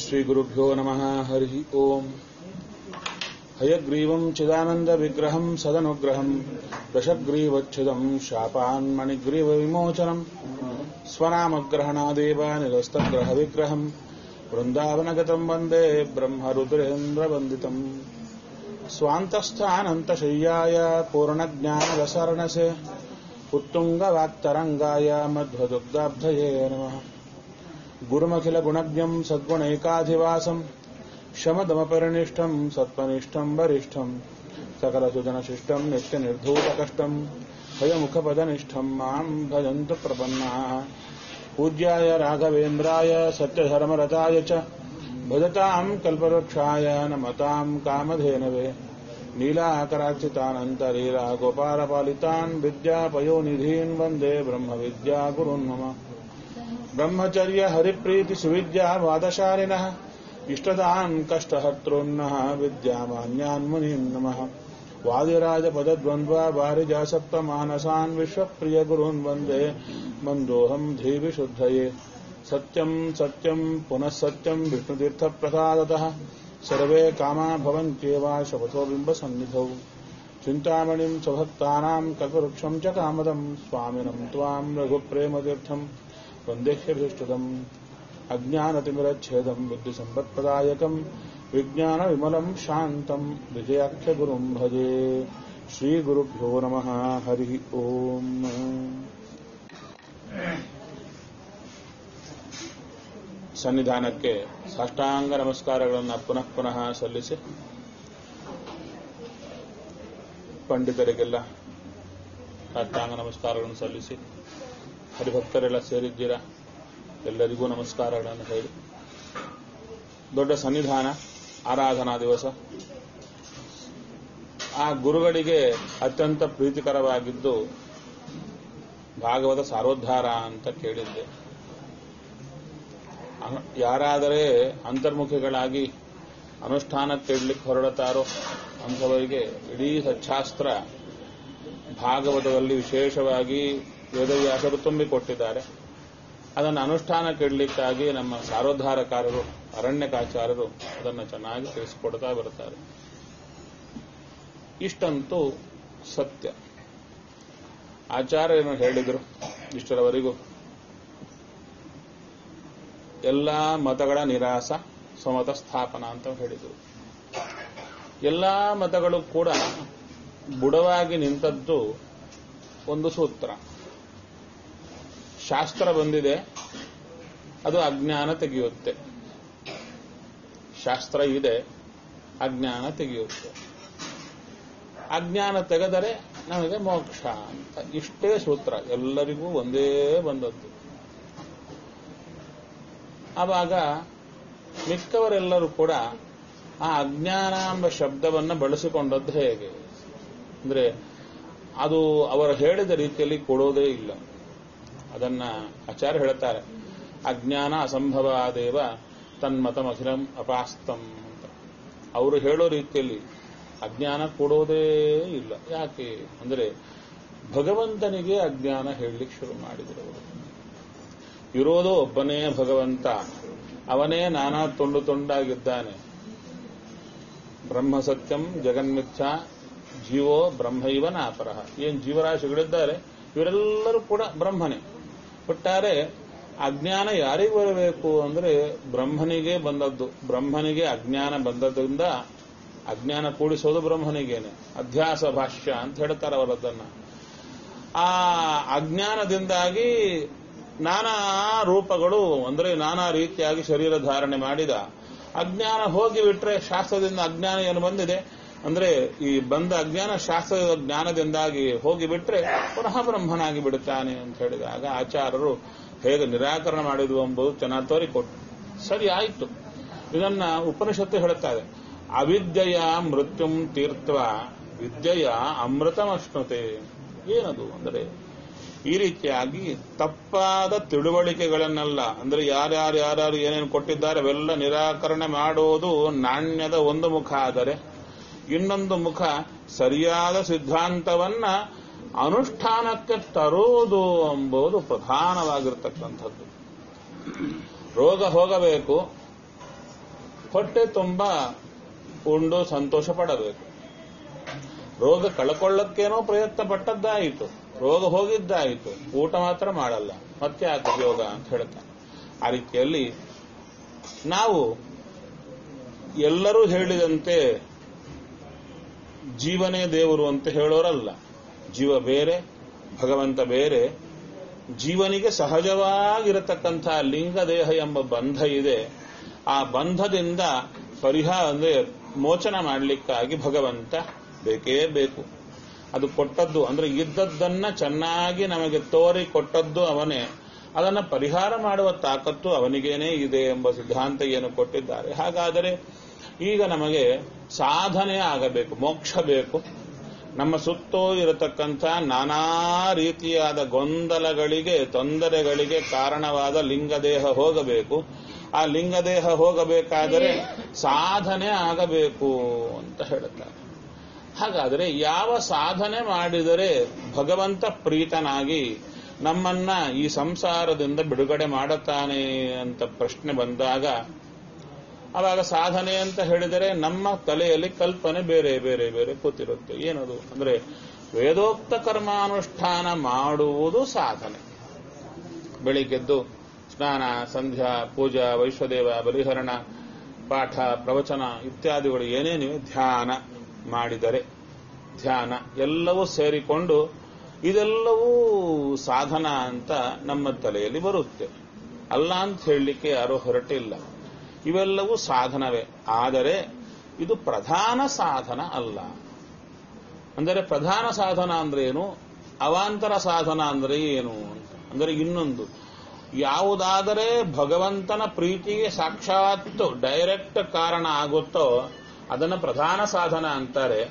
श्रीगुरुभ्यो नमः हरिः ओम् हयग्रीवम् चिदानन्दविग्रहम् सदनुग्रहम् दशग्रीवच्छिदम् शापान्मणिग्रीवविमोचनम् स्वनामग्रहणादेव निरस्तग्रहविग्रहम् वृन्दावनगतम् वन्दे ब्रह्मरुद्रेन्द्रवन्दितम् स्वान्तस्थानन्तशय्याय पूर्णज्ञानरसर्णसे उत्तुङ्गवाक्तरङ्गाय मध्वदुग्धाब्धये नमः गुरुमखिलगुणज्ञम् सद्गुणैकाधिवासम् शमदमपरिनिष्ठम् सत्त्वनिष्ठम् वरिष्ठम् सकलसुजनशिष्टम् नित्यनिर्धूतकष्टम् हयमुखपदनिष्ठम् माम् भजन्तु प्रपन्नाः पूज्याय राघवेन्द्राय सत्यधर्मरताय च भजताम् कल्पवृक्षाय नमताम् कामधेनवे नीलाकरार्चितानन्तलीला गोपालपालितान् विद्यापयोनिधीन् वन्दे ब्रह्मविद्यागुरुन् मम ब्रह्मचर्य हरिप्रीति सुविद्या वादशालिनः इष्टदान् कष्टहर्तॄन्नः विद्यामान्यान् मुनीन् नमः वादिराजपदद्वन्द्वा वारिजासप्तमानसान् विश्वप्रियगुरून् वन्दे मन्दोऽहम् धीविशुद्धये सत्यम् सत्यम् पुनः सत्यम् विष्णुतीर्थप्रसादतः सर्वे कामा भवन्त्येव शपथो बिम्बसन्निधौ चिन्तामणिम् स्वभक्तानाम् कल्पवृक्षम् च कामदम् स्वामिनम् त्वाम् रघुप्रेमतीर्थम् वन्देह्यभीष्टदम् अज्ञानतिमिरच्छेदम् बुद्धिसम्पत्प्रदायकम् विज्ञानविमलम् शान्तम् विजयाख्यगुरुम् भजे श्रीगुरुभ्यो नमः हरिः ओम् ಸನ್ನಿಧಾನಕ್ಕೆ ಸಾಷ್ಟಾಂಗ ನಮಸ್ಕಾರಗಳನ್ನು ಪುನಃ ಪುನಃ ಸಲ್ಲಿಸಿ ಪಂಡಿತರಿಗೆಲ್ಲ ಸಾಷ್ಟಾಂಗ ನಮಸ್ಕಾರಗಳನ್ನು ಸಲ್ಲಿಸಿ ಹರಿಭಕ್ತರೆಲ್ಲ ಸೇರಿದ್ದೀರಾ ಎಲ್ಲರಿಗೂ ನಮಸ್ಕಾರಗಳನ್ನು ಹೇಳಿ ದೊಡ್ಡ ಸನ್ನಿಧಾನ ಆರಾಧನಾ ದಿವಸ ಆ ಗುರುಗಳಿಗೆ ಅತ್ಯಂತ ಪ್ರೀತಿಕರವಾಗಿದ್ದು ಭಾಗವತ ಸಾರೋದ್ಧಾರ ಅಂತ ಕೇಳಿದ್ದೆ ಯಾರಾದರೆ ಅಂತರ್ಮುಖಿಗಳಾಗಿ ಅನುಷ್ಠಾನಕ್ಕೆ ಇಡ್ಲಿಕ್ಕೆ ಹೊರಡುತ್ತಾರೋ ಅಂಥವರಿಗೆ ಇಡೀ ಸಚ್ಛಾಸ್ತ್ರ ಭಾಗವತದಲ್ಲಿ ವಿಶೇಷವಾಗಿ ವೇದವ್ಯಾಸರು ತುಂಬಿಕೊಟ್ಟಿದ್ದಾರೆ ಅದನ್ನು ಅನುಷ್ಠಾನಕ್ಕೆ ಇಡಲಿಕ್ಕಾಗಿ ನಮ್ಮ ಸಾರೋದ್ಧಾರಕಾರರು ಅರಣ್ಯಕಾಚಾರ್ಯರು ಅದನ್ನು ಚೆನ್ನಾಗಿ ತಿಳಿಸಿಕೊಡ್ತಾ ಬರುತ್ತಾರೆ ಇಷ್ಟಂತೂ ಸತ್ಯ ಆಚಾರ್ಯರು ಹೇಳಿದರು ಇಷ್ಟರವರೆಗೂ ಎಲ್ಲ ಮತಗಳ ನಿರಾಸ ಸಮತ ಸ್ಥಾಪನ ಅಂತ ಹೇಳಿದರು ಎಲ್ಲ ಮತಗಳು ಕೂಡ ಬುಡವಾಗಿ ನಿಂತದ್ದು ಒಂದು ಸೂತ್ರ ಶಾಸ್ತ್ರ ಬಂದಿದೆ ಅದು ಅಜ್ಞಾನ ತೆಗೆಯುತ್ತೆ ಶಾಸ್ತ್ರ ಇದೆ ಅಜ್ಞಾನ ತೆಗೆಯುತ್ತೆ ಅಜ್ಞಾನ ತೆಗೆದರೆ ನಮಗೆ ಮೋಕ್ಷ ಅಂತ ಇಷ್ಟೇ ಸೂತ್ರ ಎಲ್ಲರಿಗೂ ಒಂದೇ ಬಂದದ್ದು ಆವಾಗ ಮಿಕ್ಕವರೆಲ್ಲರೂ ಕೂಡ ಆ ಅಜ್ಞಾನ ಎಂಬ ಶಬ್ದವನ್ನು ಬಳಸಿಕೊಂಡದ್ದು ಹೇಗೆ ಅಂದ್ರೆ ಅದು ಅವರು ಹೇಳಿದ ರೀತಿಯಲ್ಲಿ ಕೊಡೋದೇ ಇಲ್ಲ ಅದನ್ನ ಆಚಾರ್ಯ ಹೇಳ್ತಾರೆ ಅಜ್ಞಾನ ಅಸಂಭವ ಆದೇವ ತನ್ಮತಂ ಅಖಿಲಂ ಅಪಾಸ್ತಂ ಅಂತ ಅವರು ಹೇಳೋ ರೀತಿಯಲ್ಲಿ ಅಜ್ಞಾನ ಕೊಡೋದೇ ಇಲ್ಲ ಯಾಕೆ ಅಂದ್ರೆ ಭಗವಂತನಿಗೆ ಅಜ್ಞಾನ ಹೇಳಲಿಕ್ಕೆ ಶುರು ಮಾಡಿದರು ಅವರು ಇರೋದು ಒಬ್ಬನೇ ಭಗವಂತ ಅವನೇ ನಾನಾ ತುಂಡು ತುಂಡಾಗಿದ್ದಾನೆ ಬ್ರಹ್ಮ ಸತ್ಯಂ ಜಗನ್ಮಿಥ್ಯ ಜೀವೋ ಬ್ರಹ್ಮೈವ ನಾಪರಹ ಏನ್ ಜೀವರಾಶಿಗಳಿದ್ದಾರೆ ಇವರೆಲ್ಲರೂ ಕೂಡ ಬ್ರಹ್ಮನೇ ಒಟ್ಟಾರೆ ಅಜ್ಞಾನ ಯಾರಿಗೆ ಬರಬೇಕು ಅಂದ್ರೆ ಬ್ರಹ್ಮನಿಗೆ ಬಂದದ್ದು ಬ್ರಹ್ಮನಿಗೆ ಅಜ್ಞಾನ ಬಂದದ್ರಿಂದ ಅಜ್ಞಾನ ಕೂಡಿಸೋದು ಬ್ರಹ್ಮನಿಗೇನೆ ಅಧ್ಯಾಸ ಭಾಷ್ಯ ಅಂತ ಹೇಳ್ತಾರೆ ಅವರದನ್ನ ಆ ಅಜ್ಞಾನದಿಂದಾಗಿ ನಾನಾ ರೂಪಗಳು ಅಂದ್ರೆ ನಾನಾ ರೀತಿಯಾಗಿ ಶರೀರ ಧಾರಣೆ ಮಾಡಿದ ಅಜ್ಞಾನ ಹೋಗಿಬಿಟ್ರೆ ಶಾಸ್ತ್ರದಿಂದ ಅಜ್ಞಾನ ಏನು ಬಂದಿದೆ ಅಂದ್ರೆ ಈ ಬಂದ ಅಜ್ಞಾನ ಶಾಸ್ತ್ರದ ಜ್ಞಾನದಿಂದಾಗಿ ಹೋಗಿಬಿಟ್ರೆ ಪುನಃ ಬ್ರಹ್ಮನಾಗಿ ಬಿಡುತ್ತಾನೆ ಅಂತ ಹೇಳಿದಾಗ ಆಚಾರ್ಯರು ಹೇಗೆ ನಿರಾಕರಣೆ ಮಾಡಿದ್ವು ಎಂಬುದು ಚೆನ್ನಾಗಿ ತೋರಿಕೊಟ್ಟು ಸರಿ ಆಯಿತು ಇದನ್ನ ಉಪನಿಷತ್ತು ಹೇಳುತ್ತಾರೆ ಅವಿದ್ಯೆಯ ಮೃತ್ಯುಂ ತೀರ್ಥ ವಿದ್ಯೆಯ ಅಮೃತಮಶ್ನುತೆ ಏನದು ಅಂದರೆ ಈ ರೀತಿಯಾಗಿ ತಪ್ಪಾದ ತಿಳುವಳಿಕೆಗಳನ್ನೆಲ್ಲ ಅಂದ್ರೆ ಯಾರ್ಯಾರು ಯಾರ್ಯಾರು ಏನೇನು ಕೊಟ್ಟಿದ್ದಾರೆ ಅವೆಲ್ಲ ನಿರಾಕರಣೆ ಮಾಡೋದು ನಾಣ್ಯದ ಒಂದು ಮುಖ ಆದರೆ ಇನ್ನೊಂದು ಮುಖ ಸರಿಯಾದ ಸಿದ್ಧಾಂತವನ್ನ ಅನುಷ್ಠಾನಕ್ಕೆ ತರುವುದು ಎಂಬುದು ಪ್ರಧಾನವಾಗಿರ್ತಕ್ಕಂಥದ್ದು ರೋಗ ಹೋಗಬೇಕು ಹೊಟ್ಟೆ ತುಂಬ ಉಂಡು ಸಂತೋಷ ಪಡಬೇಕು ರೋಗ ಕಳ್ಕೊಳ್ಳಕ್ಕೇನೋ ಪ್ರಯತ್ನ ಪಟ್ಟದ್ದಾಯಿತು ರೋಗ ಹೋಗಿದ್ದಾಯಿತು ಊಟ ಮಾತ್ರ ಮಾಡಲ್ಲ ಮತ್ತೆ ಯಾಕೆ ಉಪಯೋಗ ಅಂತ ಹೇಳ್ತಾನೆ ಆ ರೀತಿಯಲ್ಲಿ ನಾವು ಎಲ್ಲರೂ ಹೇಳಿದಂತೆ ಜೀವನೇ ದೇವರು ಅಂತ ಹೇಳೋರಲ್ಲ ಜೀವ ಬೇರೆ ಭಗವಂತ ಬೇರೆ ಜೀವನಿಗೆ ಸಹಜವಾಗಿರತಕ್ಕಂಥ ಲಿಂಗದೇಹ ಎಂಬ ಬಂಧ ಇದೆ ಆ ಬಂಧದಿಂದ ಪರಿಹಾರ ಅಂದ್ರೆ ಮೋಚನ ಮಾಡಲಿಕ್ಕಾಗಿ ಭಗವಂತ ಬೇಕೇ ಬೇಕು ಅದು ಕೊಟ್ಟದ್ದು ಅಂದ್ರೆ ಇದ್ದದ್ದನ್ನ ಚೆನ್ನಾಗಿ ನಮಗೆ ತೋರಿ ಕೊಟ್ಟದ್ದು ಅವನೇ ಅದನ್ನ ಪರಿಹಾರ ಮಾಡುವ ತಾಕತ್ತು ಅವನಿಗೇನೇ ಇದೆ ಎಂಬ ಸಿದ್ಧಾಂತ ಏನು ಕೊಟ್ಟಿದ್ದಾರೆ ಹಾಗಾದರೆ ಈಗ ನಮಗೆ ಸಾಧನೆ ಆಗಬೇಕು ಮೋಕ್ಷ ಬೇಕು ನಮ್ಮ ಸುತ್ತೋ ಇರತಕ್ಕಂಥ ನಾನಾ ರೀತಿಯಾದ ಗೊಂದಲಗಳಿಗೆ ತೊಂದರೆಗಳಿಗೆ ಕಾರಣವಾದ ಲಿಂಗದೇಹ ಹೋಗಬೇಕು ಆ ಲಿಂಗದೇಹ ಹೋಗಬೇಕಾದರೆ ಸಾಧನೆ ಆಗಬೇಕು ಅಂತ ಹೇಳುತ್ತಾರೆ ಹಾಗಾದರೆ ಯಾವ ಸಾಧನೆ ಮಾಡಿದರೆ ಭಗವಂತ ಪ್ರೀತನಾಗಿ ನಮ್ಮನ್ನ ಈ ಸಂಸಾರದಿಂದ ಬಿಡುಗಡೆ ಮಾಡುತ್ತಾನೆ ಅಂತ ಪ್ರಶ್ನೆ ಬಂದಾಗ ಅವಾಗ ಸಾಧನೆ ಅಂತ ಹೇಳಿದರೆ ನಮ್ಮ ತಲೆಯಲ್ಲಿ ಕಲ್ಪನೆ ಬೇರೆ ಬೇರೆ ಬೇರೆ ಕೂತಿರುತ್ತೆ ಏನದು ಅಂದ್ರೆ ವೇದೋಕ್ತ ಕರ್ಮಾನುಷ್ಠಾನ ಮಾಡುವುದು ಸಾಧನೆ ಬೆಳಿಗ್ಗೆದ್ದು ಸ್ನಾನ ಸಂಧ್ಯಾ ಪೂಜಾ ವೈಶ್ವದೇವ ಬಲಿಹರಣ ಪಾಠ ಪ್ರವಚನ ಇತ್ಯಾದಿಗಳು ಏನೇನಿವೆ ಧ್ಯಾನ ಮಾಡಿದರೆ ಧ್ಯಾನ ಎಲ್ಲವೂ ಸೇರಿಕೊಂಡು ಇದೆಲ್ಲವೂ ಸಾಧನ ಅಂತ ನಮ್ಮ ತಲೆಯಲ್ಲಿ ಬರುತ್ತೆ ಅಲ್ಲ ಅಂತ ಹೇಳಲಿಕ್ಕೆ ಯಾರೂ ಹೊರಟಿಲ್ಲ ಇವೆಲ್ಲವೂ ಸಾಧನವೇ ಆದರೆ ಇದು ಪ್ರಧಾನ ಸಾಧನ ಅಲ್ಲ ಅಂದರೆ ಪ್ರಧಾನ ಸಾಧನ ಅಂದ್ರೆ ಏನು ಅವಾಂತರ ಸಾಧನ ಅಂದ್ರೆ ಏನು ಅಂತ ಅಂದರೆ ಇನ್ನೊಂದು ಯಾವುದಾದರೆ ಭಗವಂತನ ಪ್ರೀತಿಗೆ ಸಾಕ್ಷಾತ್ ಡೈರೆಕ್ಟ್ ಕಾರಣ ಆಗುತ್ತೋ ಅದನ್ನು ಪ್ರಧಾನ ಸಾಧನ ಅಂತಾರೆ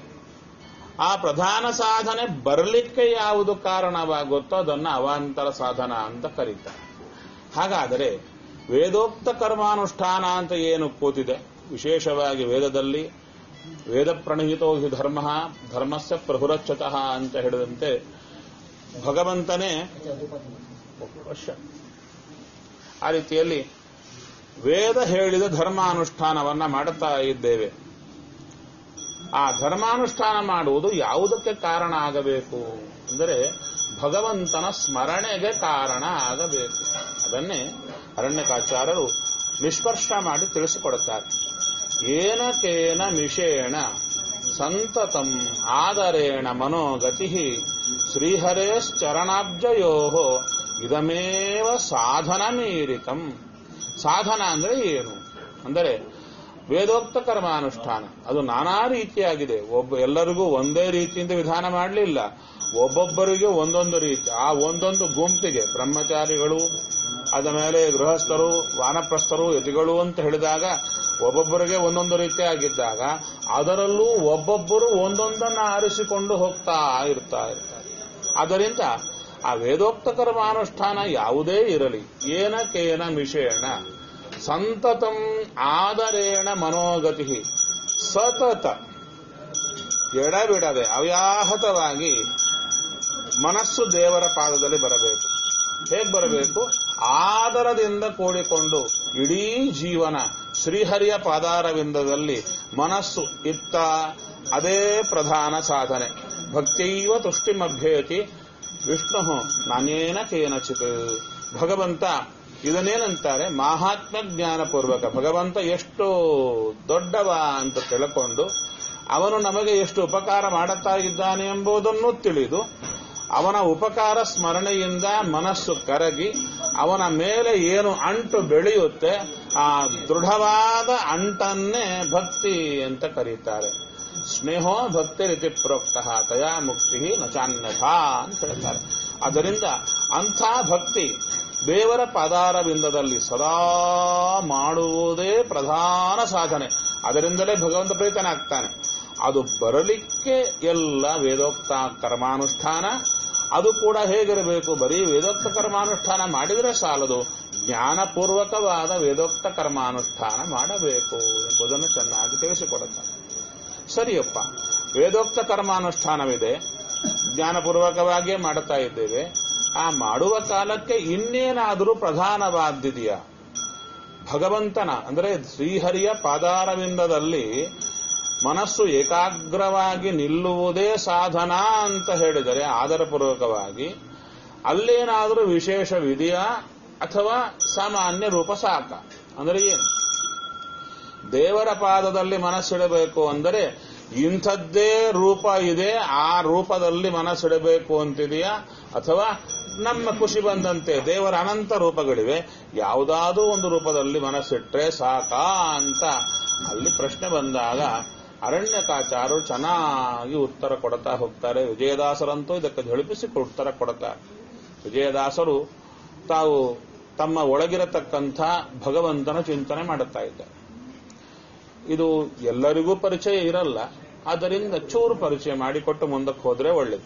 ಆ ಪ್ರಧಾನ ಸಾಧನೆ ಬರಲಿಕ್ಕೆ ಯಾವುದು ಕಾರಣವಾಗುತ್ತೋ ಅದನ್ನು ಅವಾಂತರ ಸಾಧನ ಅಂತ ಕರೀತಾರೆ ಹಾಗಾದರೆ ವೇದೋಕ್ತ ಕರ್ಮಾನುಷ್ಠಾನ ಅಂತ ಏನು ಕೂತಿದೆ ವಿಶೇಷವಾಗಿ ವೇದದಲ್ಲಿ ವೇದ ಪ್ರಣಹಿತೋ ಹಿ ಧರ್ಮ ಧರ್ಮಸ್ಯ ಪ್ರಭುರಚ್ಯುತಃ ಅಂತ ಹೇಳಿದಂತೆ ಭಗವಂತನೇ ವರ್ಷ ಆ ರೀತಿಯಲ್ಲಿ ವೇದ ಹೇಳಿದ ಧರ್ಮಾನುಷ್ಠಾನವನ್ನ ಮಾಡುತ್ತಾ ಇದ್ದೇವೆ ಆ ಧರ್ಮಾನುಷ್ಠಾನ ಮಾಡುವುದು ಯಾವುದಕ್ಕೆ ಕಾರಣ ಆಗಬೇಕು ಅಂದರೆ ಭಗವಂತನ ಸ್ಮರಣೆಗೆ ಕಾರಣ ಆಗಬೇಕು ಅದನ್ನೇ ಅರಣ್ಯಕಾಚಾರ್ಯರು ನಿಷ್ಕರ್ಷ ಮಾಡಿ ತಿಳಿಸಿಕೊಡುತ್ತಾರೆ ಏನಕೇನ ಮಿಷೇಣ ಸಂತತಂ ಆದರೇಣ ಮನೋಗತಿ ಶ್ರೀಹರೇಶ್ಚರಣಾಬ್ಜಯೋ ಇದಮೇವ ಸಾಧನ ಮೀರಿತಂ ಸಾಧನ ಅಂದ್ರೆ ಏನು ಅಂದರೆ ವೇದೋಕ್ತ ಕರ್ಮಾನುಷ್ಠಾನ ಅದು ನಾನಾ ರೀತಿಯಾಗಿದೆ ಒಬ್ಬ ಎಲ್ಲರಿಗೂ ಒಂದೇ ರೀತಿಯಿಂದ ವಿಧಾನ ಮಾಡಲಿಲ್ಲ ಒಬ್ಬೊಬ್ಬರಿಗೆ ಒಂದೊಂದು ರೀತಿ ಆ ಒಂದೊಂದು ಗುಂಪಿಗೆ ಬ್ರಹ್ಮಚಾರಿಗಳು ಅದ ಮೇಲೆ ಗೃಹಸ್ಥರು ವಾನಪ್ರಸ್ಥರು ಯತಿಗಳು ಅಂತ ಹೇಳಿದಾಗ ಒಬ್ಬೊಬ್ಬರಿಗೆ ಒಂದೊಂದು ರೀತಿಯಾಗಿದ್ದಾಗ ಅದರಲ್ಲೂ ಒಬ್ಬೊಬ್ಬರು ಒಂದೊಂದನ್ನು ಆರಿಸಿಕೊಂಡು ಹೋಗ್ತಾ ಇರ್ತಾ ಇರ್ತಾರೆ ಆದ್ದರಿಂದ ಆ ವೇದೋಕ್ತ ಕರ್ಮಾನುಷ್ಠಾನ ಯಾವುದೇ ಇರಲಿ ಏನಕೇನ ವಿಷೇಣ ಸಂತತಂ ಆದರೇಣ ಮನೋಗತಿ ಸತತ ಎಡಬಿಡದೆ ಅವ್ಯಾಹತವಾಗಿ ಮನಸ್ಸು ದೇವರ ಪಾದದಲ್ಲಿ ಬರಬೇಕು ಹೇಗೆ ಬರಬೇಕು ಆದರದಿಂದ ಕೂಡಿಕೊಂಡು ಇಡೀ ಜೀವನ ಶ್ರೀಹರಿಯ ಪಾದಾರವಿಂದದಲ್ಲಿ ಮನಸ್ಸು ಇತ್ತ ಅದೇ ಪ್ರಧಾನ ಸಾಧನೆ ಭಕ್ತಿಯೈವ ತುಷ್ಟಿಮಭ್ಯೇತಿ ವಿಷ್ಣು ನಾನೇನ ಕೇನಚಿತ್ ಭಗವಂತ ಇದನ್ನೇನಂತಾರೆ ಮಾಹಾತ್ಮ ಜ್ಞಾನಪೂರ್ವಕ ಭಗವಂತ ಎಷ್ಟು ದೊಡ್ಡವ ಅಂತ ತಿಳ್ಕೊಂಡು ಅವನು ನಮಗೆ ಎಷ್ಟು ಉಪಕಾರ ಮಾಡುತ್ತಾ ಇದ್ದಾನೆ ಎಂಬುದನ್ನು ತಿಳಿದು ಅವನ ಉಪಕಾರ ಸ್ಮರಣೆಯಿಂದ ಮನಸ್ಸು ಕರಗಿ ಅವನ ಮೇಲೆ ಏನು ಅಂಟು ಬೆಳೆಯುತ್ತೆ ಆ ದೃಢವಾದ ಅಂಟನ್ನೇ ಭಕ್ತಿ ಅಂತ ಕರೀತಾರೆ ಸ್ನೇಹೋ ಭಕ್ತಿ ರೀತಿ ಪ್ರೋಕ್ತ ತಯಾ ಮುಕ್ತಿ ನಚಾನ್ಯಥ ಅಂತ ಹೇಳ್ತಾರೆ ಅದರಿಂದ ಅಂಥ ಭಕ್ತಿ ದೇವರ ಪದಾರವಿಂದದಲ್ಲಿ ಸದಾ ಮಾಡುವುದೇ ಪ್ರಧಾನ ಸಾಧನೆ ಅದರಿಂದಲೇ ಭಗವಂತ ಪ್ರೀತನಾಗ್ತಾನೆ ಅದು ಬರಲಿಕ್ಕೆ ಎಲ್ಲ ವೇದೋಕ್ತ ಕರ್ಮಾನುಷ್ಠಾನ ಅದು ಕೂಡ ಹೇಗಿರಬೇಕು ಬರೀ ವೇದೋಕ್ತ ಕರ್ಮಾನುಷ್ಠಾನ ಮಾಡಿದರೆ ಸಾಲದು ಜ್ಞಾನಪೂರ್ವಕವಾದ ವೇದೋಕ್ತ ಕರ್ಮಾನುಷ್ಠಾನ ಮಾಡಬೇಕು ಎಂಬುದನ್ನು ಚೆನ್ನಾಗಿ ತಿಳಿಸಿಕೊಡುತ್ತಾನೆ ಸರಿಯಪ್ಪ ವೇದೋಕ್ತ ಕರ್ಮಾನುಷ್ಠಾನವಿದೆ ಜ್ಞಾನಪೂರ್ವಕವಾಗಿಯೇ ಮಾಡುತ್ತಾ ಇದ್ದೇವೆ ಆ ಮಾಡುವ ಕಾಲಕ್ಕೆ ಇನ್ನೇನಾದರೂ ಪ್ರಧಾನವಾದ್ದಿದೆಯಾ ಭಗವಂತನ ಅಂದರೆ ಶ್ರೀಹರಿಯ ಪಾದಾರವಿಂದದಲ್ಲಿ ಮನಸ್ಸು ಏಕಾಗ್ರವಾಗಿ ನಿಲ್ಲುವುದೇ ಸಾಧನ ಅಂತ ಹೇಳಿದರೆ ಆದರಪೂರ್ವಕವಾಗಿ ಅಲ್ಲೇನಾದರೂ ವಿಶೇಷವಿದೆಯಾ ಅಥವಾ ಸಾಮಾನ್ಯ ರೂಪ ಸಾಕ ಅಂದರೆ ಏನು ದೇವರ ಪಾದದಲ್ಲಿ ಮನಸ್ಸಿಡಬೇಕು ಅಂದರೆ ಇಂಥದ್ದೇ ರೂಪ ಇದೆ ಆ ರೂಪದಲ್ಲಿ ಮನಸ್ಸಿಡಬೇಕು ಅಂತಿದೆಯಾ ಅಥವಾ ನಮ್ಮ ಖುಷಿ ಬಂದಂತೆ ದೇವರ ಅನಂತ ರೂಪಗಳಿವೆ ಯಾವುದಾದ್ರೂ ಒಂದು ರೂಪದಲ್ಲಿ ಮನಸ್ಸಿಟ್ರೆ ಸಾಕಾ ಅಂತ ಅಲ್ಲಿ ಪ್ರಶ್ನೆ ಬಂದಾಗ ಅರಣ್ಯಕಾಚಾರರು ಚೆನ್ನಾಗಿ ಉತ್ತರ ಕೊಡ್ತಾ ಹೋಗ್ತಾರೆ ವಿಜಯದಾಸರಂತೂ ಇದಕ್ಕೆ ಝಳಪಿಸಿ ಉತ್ತರ ಕೊಡ್ತಾರೆ ವಿಜಯದಾಸರು ತಾವು ತಮ್ಮ ಒಳಗಿರತಕ್ಕಂಥ ಭಗವಂತನ ಚಿಂತನೆ ಮಾಡುತ್ತಾ ಇದ್ದಾರೆ ಇದು ಎಲ್ಲರಿಗೂ ಪರಿಚಯ ಇರಲ್ಲ ಆದ್ದರಿಂದ ಚೂರು ಪರಿಚಯ ಮಾಡಿಕೊಟ್ಟು ಮುಂದಕ್ಕೆ ಹೋದ್ರೆ ಒಳ್ಳೇದು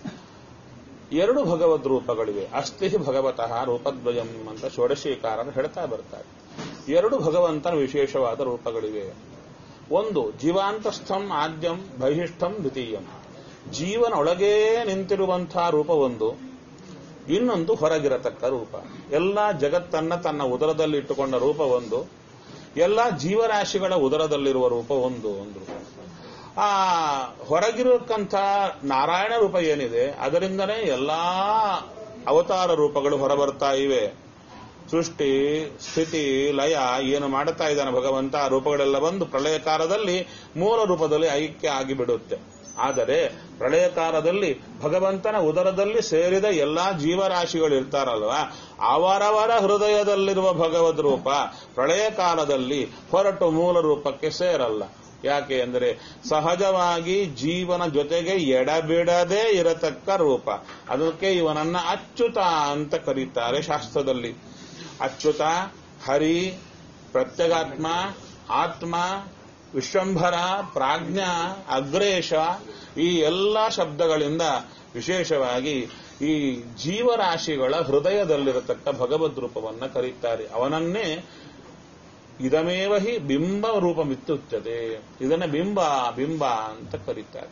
ಎರಡು ಭಗವದ್ ರೂಪಗಳಿವೆ ಅಸ್ಥಿ ಭಗವತಃ ರೂಪದ್ವಯಂ ಅಂತ ಷೋಡಶೀಕಾರರು ಹೇಳ್ತಾ ಬರ್ತಾರೆ ಎರಡು ಭಗವಂತನ ವಿಶೇಷವಾದ ರೂಪಗಳಿವೆ ಒಂದು ಜೀವಾಂತಸ್ಥಂ ಆದ್ಯಂ ಬಹಿಷ್ಠಂ ದ್ವಿತೀಯಂ ಜೀವನ ಒಳಗೇ ನಿಂತಿರುವಂತಹ ರೂಪ ಒಂದು ಇನ್ನೊಂದು ಹೊರಗಿರತಕ್ಕ ರೂಪ ಎಲ್ಲ ಜಗತ್ತನ್ನ ತನ್ನ ಉದರದಲ್ಲಿ ಇಟ್ಟುಕೊಂಡ ರೂಪ ಒಂದು ಎಲ್ಲ ಜೀವರಾಶಿಗಳ ಉದರದಲ್ಲಿರುವ ರೂಪ ಒಂದು ಒಂದು ಆ ಹೊರಗಿರಕ್ಕಂಥ ನಾರಾಯಣ ರೂಪ ಏನಿದೆ ಅದರಿಂದನೇ ಎಲ್ಲಾ ಅವತಾರ ರೂಪಗಳು ಹೊರಬರ್ತಾ ಇವೆ ಸೃಷ್ಟಿ ಸ್ಥಿತಿ ಲಯ ಏನು ಮಾಡುತ್ತಾ ಇದ್ದಾನೆ ಭಗವಂತ ಆ ರೂಪಗಳೆಲ್ಲ ಬಂದು ಪ್ರಳಯ ಕಾಲದಲ್ಲಿ ಮೂಲ ರೂಪದಲ್ಲಿ ಐಕ್ಯ ಆಗಿಬಿಡುತ್ತೆ ಆದರೆ ಪ್ರಳಯ ಕಾಲದಲ್ಲಿ ಭಗವಂತನ ಉದರದಲ್ಲಿ ಸೇರಿದ ಎಲ್ಲಾ ಜೀವರಾಶಿಗಳು ಇರ್ತಾರಲ್ವಾ ಅವರವರ ಹೃದಯದಲ್ಲಿರುವ ಭಗವದ್ ರೂಪ ಪ್ರಳಯ ಕಾಲದಲ್ಲಿ ಹೊರಟು ಮೂಲ ರೂಪಕ್ಕೆ ಸೇರಲ್ಲ ಯಾಕೆ ಅಂದರೆ ಸಹಜವಾಗಿ ಜೀವನ ಜೊತೆಗೆ ಎಡಬಿಡದೆ ಇರತಕ್ಕ ರೂಪ ಅದಕ್ಕೆ ಇವನನ್ನ ಅಚ್ಯುತ ಅಂತ ಕರೀತಾರೆ ಶಾಸ್ತ್ರದಲ್ಲಿ ಅಚ್ಯುತ ಹರಿ ಪ್ರತ್ಯಗಾತ್ಮ ಆತ್ಮ ವಿಶ್ವಂಭರ ಪ್ರಾಜ್ಞ ಅಗ್ರೇಶ ಈ ಎಲ್ಲ ಶಬ್ದಗಳಿಂದ ವಿಶೇಷವಾಗಿ ಈ ಜೀವರಾಶಿಗಳ ಹೃದಯದಲ್ಲಿರತಕ್ಕ ಭಗವದ್ ರೂಪವನ್ನ ಕರೀತಾರೆ ಅವನನ್ನೇ ಇದಮೇವ ಹಿ ಬಿಂಬ ರೂಪಮಿತ್ತುತ್ತದೆ ಇದನ್ನ ಬಿಂಬ ಬಿಂಬ ಅಂತ ಕರೀತಾರೆ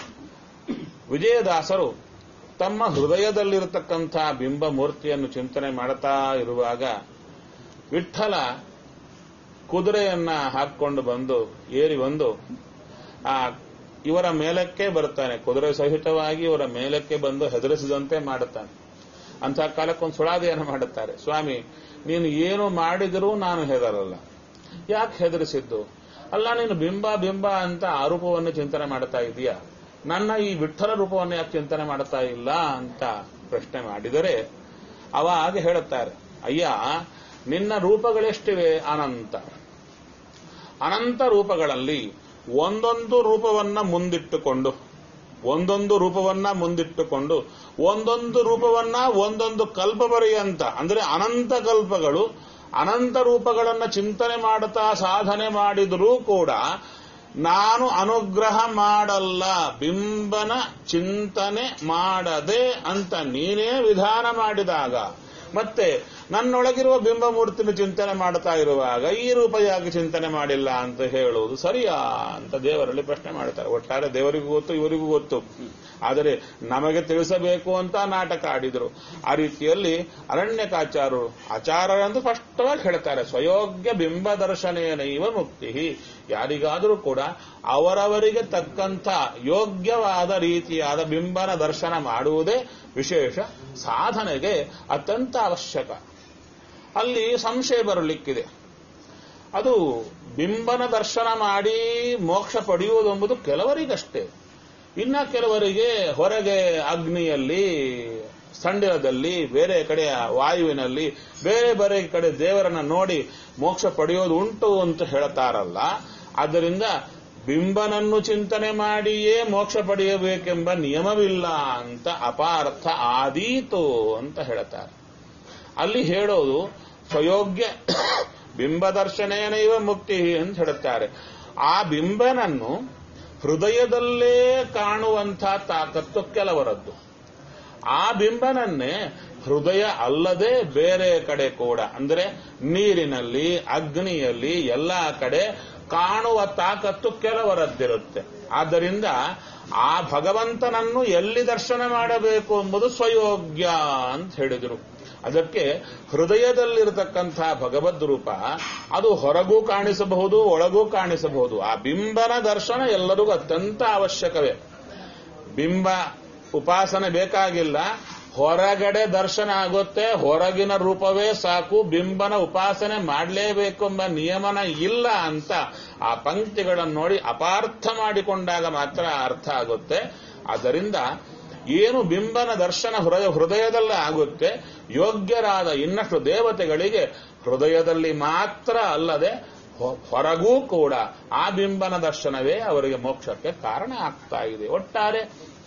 ವಿಜಯದಾಸರು ತಮ್ಮ ಹೃದಯದಲ್ಲಿರತಕ್ಕಂಥ ಬಿಂಬ ಮೂರ್ತಿಯನ್ನು ಚಿಂತನೆ ಮಾಡುತ್ತಾ ಇರುವಾಗ ವಿಠಲ ಕುದುರೆಯನ್ನ ಹಾಕೊಂಡು ಬಂದು ಏರಿ ಬಂದು ಆ ಇವರ ಮೇಲಕ್ಕೆ ಬರ್ತಾನೆ ಕುದುರೆ ಸಹಿತವಾಗಿ ಇವರ ಮೇಲಕ್ಕೆ ಬಂದು ಹೆದರಿಸಿದಂತೆ ಮಾಡುತ್ತಾನೆ ಅಂಥ ಕಾಲಕ್ಕೊಂದು ಸುಳಾದಿಯನ್ನು ಮಾಡುತ್ತಾರೆ ಸ್ವಾಮಿ ನೀನು ಏನು ಮಾಡಿದರೂ ನಾನು ಹೆದರಲ್ಲ ಯಾಕೆ ಹೆದರಿಸಿದ್ದು ಅಲ್ಲ ನೀನು ಬಿಂಬ ಬಿಂಬ ಅಂತ ಆ ರೂಪವನ್ನು ಚಿಂತನೆ ಮಾಡ್ತಾ ಇದೀಯಾ ನನ್ನ ಈ ವಿಠಲ ರೂಪವನ್ನು ಯಾಕೆ ಚಿಂತನೆ ಮಾಡ್ತಾ ಇಲ್ಲ ಅಂತ ಪ್ರಶ್ನೆ ಮಾಡಿದರೆ ಅವಾಗ ಹೇಳುತ್ತಾರೆ ಅಯ್ಯ ನಿನ್ನ ರೂಪಗಳೆಷ್ಟಿವೆ ಅನಂತ ಅನಂತ ರೂಪಗಳಲ್ಲಿ ಒಂದೊಂದು ರೂಪವನ್ನ ಮುಂದಿಟ್ಟುಕೊಂಡು ಒಂದೊಂದು ರೂಪವನ್ನ ಮುಂದಿಟ್ಟುಕೊಂಡು ಒಂದೊಂದು ರೂಪವನ್ನ ಒಂದೊಂದು ಕಲ್ಪ ಪರ್ಯಂತ ಅಂದ್ರೆ ಅನಂತ ಕಲ್ಪಗಳು ಅನಂತ ರೂಪಗಳನ್ನ ಚಿಂತನೆ ಮಾಡುತ್ತಾ ಸಾಧನೆ ಮಾಡಿದರೂ ಕೂಡ ನಾನು ಅನುಗ್ರಹ ಮಾಡಲ್ಲ ಬಿಂಬನ ಚಿಂತನೆ ಮಾಡದೆ ಅಂತ ನೀನೇ ವಿಧಾನ ಮಾಡಿದಾಗ ಮತ್ತೆ ನನ್ನೊಳಗಿರುವ ಬಿಂಬ ಮೂರ್ತಿನ ಚಿಂತನೆ ಮಾಡ್ತಾ ಇರುವಾಗ ಈ ರೂಪ ಯಾಕೆ ಚಿಂತನೆ ಮಾಡಿಲ್ಲ ಅಂತ ಹೇಳುವುದು ಸರಿಯಾ ಅಂತ ದೇವರಲ್ಲಿ ಪ್ರಶ್ನೆ ಮಾಡ್ತಾರೆ ಒಟ್ಟಾರೆ ದೇವರಿಗೂ ಗೊತ್ತು ಇವರಿಗೂ ಗೊತ್ತು ಆದರೆ ನಮಗೆ ತಿಳಿಸಬೇಕು ಅಂತ ನಾಟಕ ಆಡಿದರು ಆ ರೀತಿಯಲ್ಲಿ ಅರಣ್ಯಕಾಚಾರರು ಆಚಾರ್ಯರಂತೂ ಸ್ಪಷ್ಟವಾಗಿ ಹೇಳ್ತಾರೆ ಸ್ವಯೋಗ್ಯ ಬಿಂಬ ದರ್ಶನೇನೈವ ಮುಕ್ತಿ ಯಾರಿಗಾದರೂ ಕೂಡ ಅವರವರಿಗೆ ತಕ್ಕಂಥ ಯೋಗ್ಯವಾದ ರೀತಿಯಾದ ಬಿಂಬನ ದರ್ಶನ ಮಾಡುವುದೇ ವಿಶೇಷ ಸಾಧನೆಗೆ ಅತ್ಯಂತ ಅವಶ್ಯಕ ಅಲ್ಲಿ ಸಂಶಯ ಬರಲಿಕ್ಕಿದೆ ಅದು ಬಿಂಬನ ದರ್ಶನ ಮಾಡಿ ಮೋಕ್ಷ ಪಡೆಯುವುದೆಂಬುದು ಕೆಲವರಿಗಷ್ಟೇ ಇನ್ನ ಕೆಲವರಿಗೆ ಹೊರಗೆ ಅಗ್ನಿಯಲ್ಲಿ ಸ್ಥಂಡಿಲದಲ್ಲಿ ಬೇರೆ ಕಡೆ ವಾಯುವಿನಲ್ಲಿ ಬೇರೆ ಬೇರೆ ಕಡೆ ದೇವರನ್ನ ನೋಡಿ ಮೋಕ್ಷ ಪಡೆಯೋದು ಉಂಟು ಅಂತ ಹೇಳ್ತಾರಲ್ಲ ಆದ್ದರಿಂದ ಬಿಂಬನನ್ನು ಚಿಂತನೆ ಮಾಡಿಯೇ ಮೋಕ್ಷ ಪಡೆಯಬೇಕೆಂಬ ನಿಯಮವಿಲ್ಲ ಅಂತ ಅಪಾರ್ಥ ಆದೀತು ಅಂತ ಹೇಳ್ತಾರೆ ಅಲ್ಲಿ ಹೇಳೋದು ಸ್ವಯೋಗ್ಯ ಬಿಂಬದರ್ಶನೇನೈವ ಮುಕ್ತಿ ಅಂತ ಹೇಳುತ್ತಾರೆ ಆ ಬಿಂಬನನ್ನು ಹೃದಯದಲ್ಲೇ ಕಾಣುವಂಥ ತಾಕತ್ತು ಕೆಲವರದ್ದು ಆ ಬಿಂಬನನ್ನೇ ಹೃದಯ ಅಲ್ಲದೆ ಬೇರೆ ಕಡೆ ಕೂಡ ಅಂದ್ರೆ ನೀರಿನಲ್ಲಿ ಅಗ್ನಿಯಲ್ಲಿ ಎಲ್ಲ ಕಡೆ ಕಾಣುವ ತಾಕತ್ತು ಕೆಲವರದ್ದಿರುತ್ತೆ ಆದ್ದರಿಂದ ಆ ಭಗವಂತನನ್ನು ಎಲ್ಲಿ ದರ್ಶನ ಮಾಡಬೇಕು ಎಂಬುದು ಸ್ವಯೋಗ್ಯ ಅಂತ ಹೇಳಿದರು ಅದಕ್ಕೆ ಹೃದಯದಲ್ಲಿರತಕ್ಕಂಥ ಭಗವದ್ ರೂಪ ಅದು ಹೊರಗೂ ಕಾಣಿಸಬಹುದು ಒಳಗೂ ಕಾಣಿಸಬಹುದು ಆ ಬಿಂಬನ ದರ್ಶನ ಎಲ್ಲರಿಗೂ ಅತ್ಯಂತ ಅವಶ್ಯಕವೇ ಬಿಂಬ ಉಪಾಸನೆ ಬೇಕಾಗಿಲ್ಲ ಹೊರಗಡೆ ದರ್ಶನ ಆಗುತ್ತೆ ಹೊರಗಿನ ರೂಪವೇ ಸಾಕು ಬಿಂಬನ ಉಪಾಸನೆ ಮಾಡಲೇಬೇಕು ಎಂಬ ನಿಯಮನ ಇಲ್ಲ ಅಂತ ಆ ಪಂಕ್ತಿಗಳನ್ನು ನೋಡಿ ಅಪಾರ್ಥ ಮಾಡಿಕೊಂಡಾಗ ಮಾತ್ರ ಅರ್ಥ ಆಗುತ್ತೆ ಆದ್ದರಿಂದ ಏನು ಬಿಂಬನ ದರ್ಶನ ಹೃದಯ ಹೃದಯದಲ್ಲೇ ಆಗುತ್ತೆ ಯೋಗ್ಯರಾದ ಇನ್ನಷ್ಟು ದೇವತೆಗಳಿಗೆ ಹೃದಯದಲ್ಲಿ ಮಾತ್ರ ಅಲ್ಲದೆ ಹೊ- ಹೊರಗೂ ಕೂಡ ಆ ಬಿಂಬನ ದರ್ಶನವೇ ಅವರಿಗೆ ಮೋಕ್ಷಕ್ಕೆ ಕಾರಣ ಆಗ್ತಾ ಇದೆ ಒಟ್ಟಾರೆ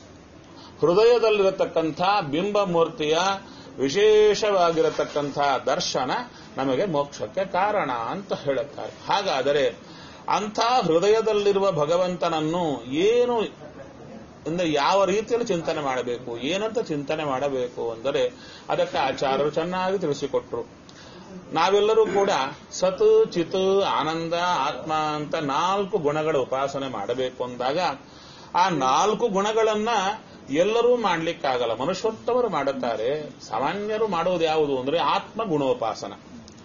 ಹೃದಯದಲ್ಲಿರತಕ್ಕಂಥ ಬಿಂಬ ಮೂರ್ತಿಯ ವಿಶೇಷವಾಗಿರತಕ್ಕಂಥ ದರ್ಶನ ನಮಗೆ ಮೋಕ್ಷಕ್ಕೆ ಕಾರಣ ಅಂತ ಹೇಳುತ್ತಾರೆ ಹಾಗಾದರೆ ಅಂಥ ಹೃದಯದಲ್ಲಿರುವ ಭಗವಂತನನ್ನು ಏನು ಅಂದ್ರೆ ಯಾವ ರೀತಿಯಲ್ಲಿ ಚಿಂತನೆ ಮಾಡಬೇಕು ಏನಂತ ಚಿಂತನೆ ಮಾಡಬೇಕು ಅಂದರೆ ಅದಕ್ಕೆ ಆಚಾರ್ಯರು ಚೆನ್ನಾಗಿ ತಿಳಿಸಿಕೊಟ್ರು ನಾವೆಲ್ಲರೂ ಕೂಡ ಸತ್ ಚಿತ್ ಆನಂದ ಆತ್ಮ ಅಂತ ನಾಲ್ಕು ಗುಣಗಳ ಉಪಾಸನೆ ಮಾಡಬೇಕು ಅಂದಾಗ ಆ ನಾಲ್ಕು ಗುಣಗಳನ್ನ ಎಲ್ಲರೂ ಮಾಡ್ಲಿಕ್ಕಾಗಲ್ಲ ಮನುಷ್ಯೋತ್ತಮರು ಮಾಡುತ್ತಾರೆ ಸಾಮಾನ್ಯರು ಮಾಡುವುದು ಯಾವುದು ಅಂದ್ರೆ ಆತ್ಮ ಗುಣೋಪಾಸನ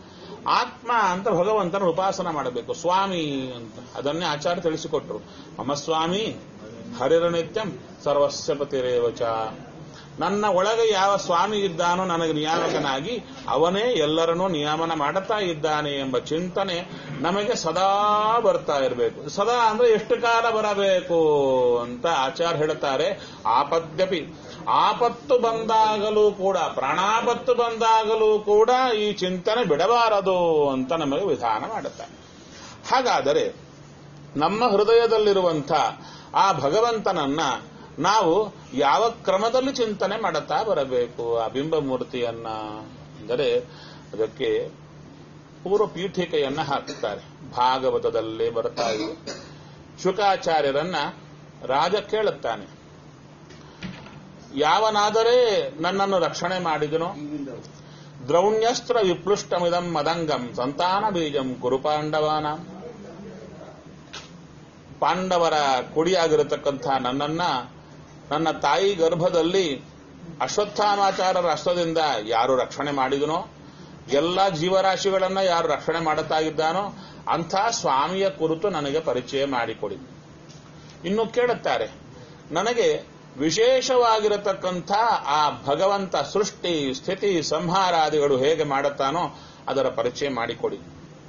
ಆತ್ಮ ಅಂತ ಭಗವಂತನ ಉಪಾಸನ ಮಾಡಬೇಕು ಸ್ವಾಮಿ ಅಂತ ಅದನ್ನೇ ಆಚಾರ್ಯ ತಿಳಿಸಿಕೊಟ್ರು ಮಮ ಸ್ವಾಮಿ ಹರಿರನಿತ್ಯಂ ಸರ್ವಸ್ಯ ಪತಿರೇವಚ ನನ್ನ ಒಳಗೆ ಯಾವ ಸ್ವಾಮಿ ಇದ್ದಾನೋ ನನಗೆ ನಿಯಾಮಕನಾಗಿ ಅವನೇ ಎಲ್ಲರನ್ನೂ ನಿಯಮನ ಮಾಡುತ್ತಾ ಇದ್ದಾನೆ ಎಂಬ ಚಿಂತನೆ ನಮಗೆ ಸದಾ ಬರ್ತಾ ಇರಬೇಕು ಸದಾ ಅಂದ್ರೆ ಎಷ್ಟು ಕಾಲ ಬರಬೇಕು ಅಂತ ಆಚಾರ್ಯ ಹೇಳ್ತಾರೆ ಆಪದ್ಯಪಿ ಆಪತ್ತು ಬಂದಾಗಲೂ ಕೂಡ ಪ್ರಾಣಾಪತ್ತು ಬಂದಾಗಲೂ ಕೂಡ ಈ ಚಿಂತನೆ ಬಿಡಬಾರದು ಅಂತ ನಮಗೆ ವಿಧಾನ ಮಾಡುತ್ತಾರೆ ಹಾಗಾದರೆ ನಮ್ಮ ಹೃದಯದಲ್ಲಿರುವಂಥ ಆ ಭಗವಂತನನ್ನ ನಾವು ಯಾವ ಕ್ರಮದಲ್ಲಿ ಚಿಂತನೆ ಮಾಡುತ್ತಾ ಬರಬೇಕು ಆ ಬಿಂಬ ಮೂರ್ತಿಯನ್ನ ಅಂದರೆ ಅದಕ್ಕೆ ಪೂರ್ವ ಪೀಠಿಕೆಯನ್ನ ಹಾಕ್ತಾರೆ ಭಾಗವತದಲ್ಲೇ ಬರ್ತಾ ಇದೆ ಶುಕಾಚಾರ್ಯರನ್ನ ರಾಜ ಕೇಳುತ್ತಾನೆ ಯಾವನಾದರೆ ನನ್ನನ್ನು ರಕ್ಷಣೆ ಮಾಡಿದನೋ ದ್ರೌಣ್ಯಸ್ತ್ರ ವಿಪ್ಲುಷ್ಟಮಿದಂ ಮದಂಗಂ ಸಂತಾನ ಬೀಜಂ ಕುರುಪಾಂಡವಾನ ಪಾಂಡವರ ಕುಡಿಯಾಗಿರತಕ್ಕಂಥ ನನ್ನನ್ನ ನನ್ನ ತಾಯಿ ಗರ್ಭದಲ್ಲಿ ಅಶ್ವತ್ಥಾಮಾಚಾರರ ಅಶ್ವದಿಂದ ಯಾರು ರಕ್ಷಣೆ ಮಾಡಿದನೋ ಎಲ್ಲ ಜೀವರಾಶಿಗಳನ್ನ ಯಾರು ರಕ್ಷಣೆ ಮಾಡುತ್ತಾ ಇದ್ದಾನೋ ಅಂಥ ಸ್ವಾಮಿಯ ಕುರಿತು ನನಗೆ ಪರಿಚಯ ಮಾಡಿಕೊಡಿ ಇನ್ನು ಕೇಳುತ್ತಾರೆ ನನಗೆ ವಿಶೇಷವಾಗಿರತಕ್ಕಂಥ ಆ ಭಗವಂತ ಸೃಷ್ಟಿ ಸ್ಥಿತಿ ಸಂಹಾರಾದಿಗಳು ಹೇಗೆ ಮಾಡುತ್ತಾನೋ ಅದರ ಪರಿಚಯ ಮಾಡಿಕೊಡಿ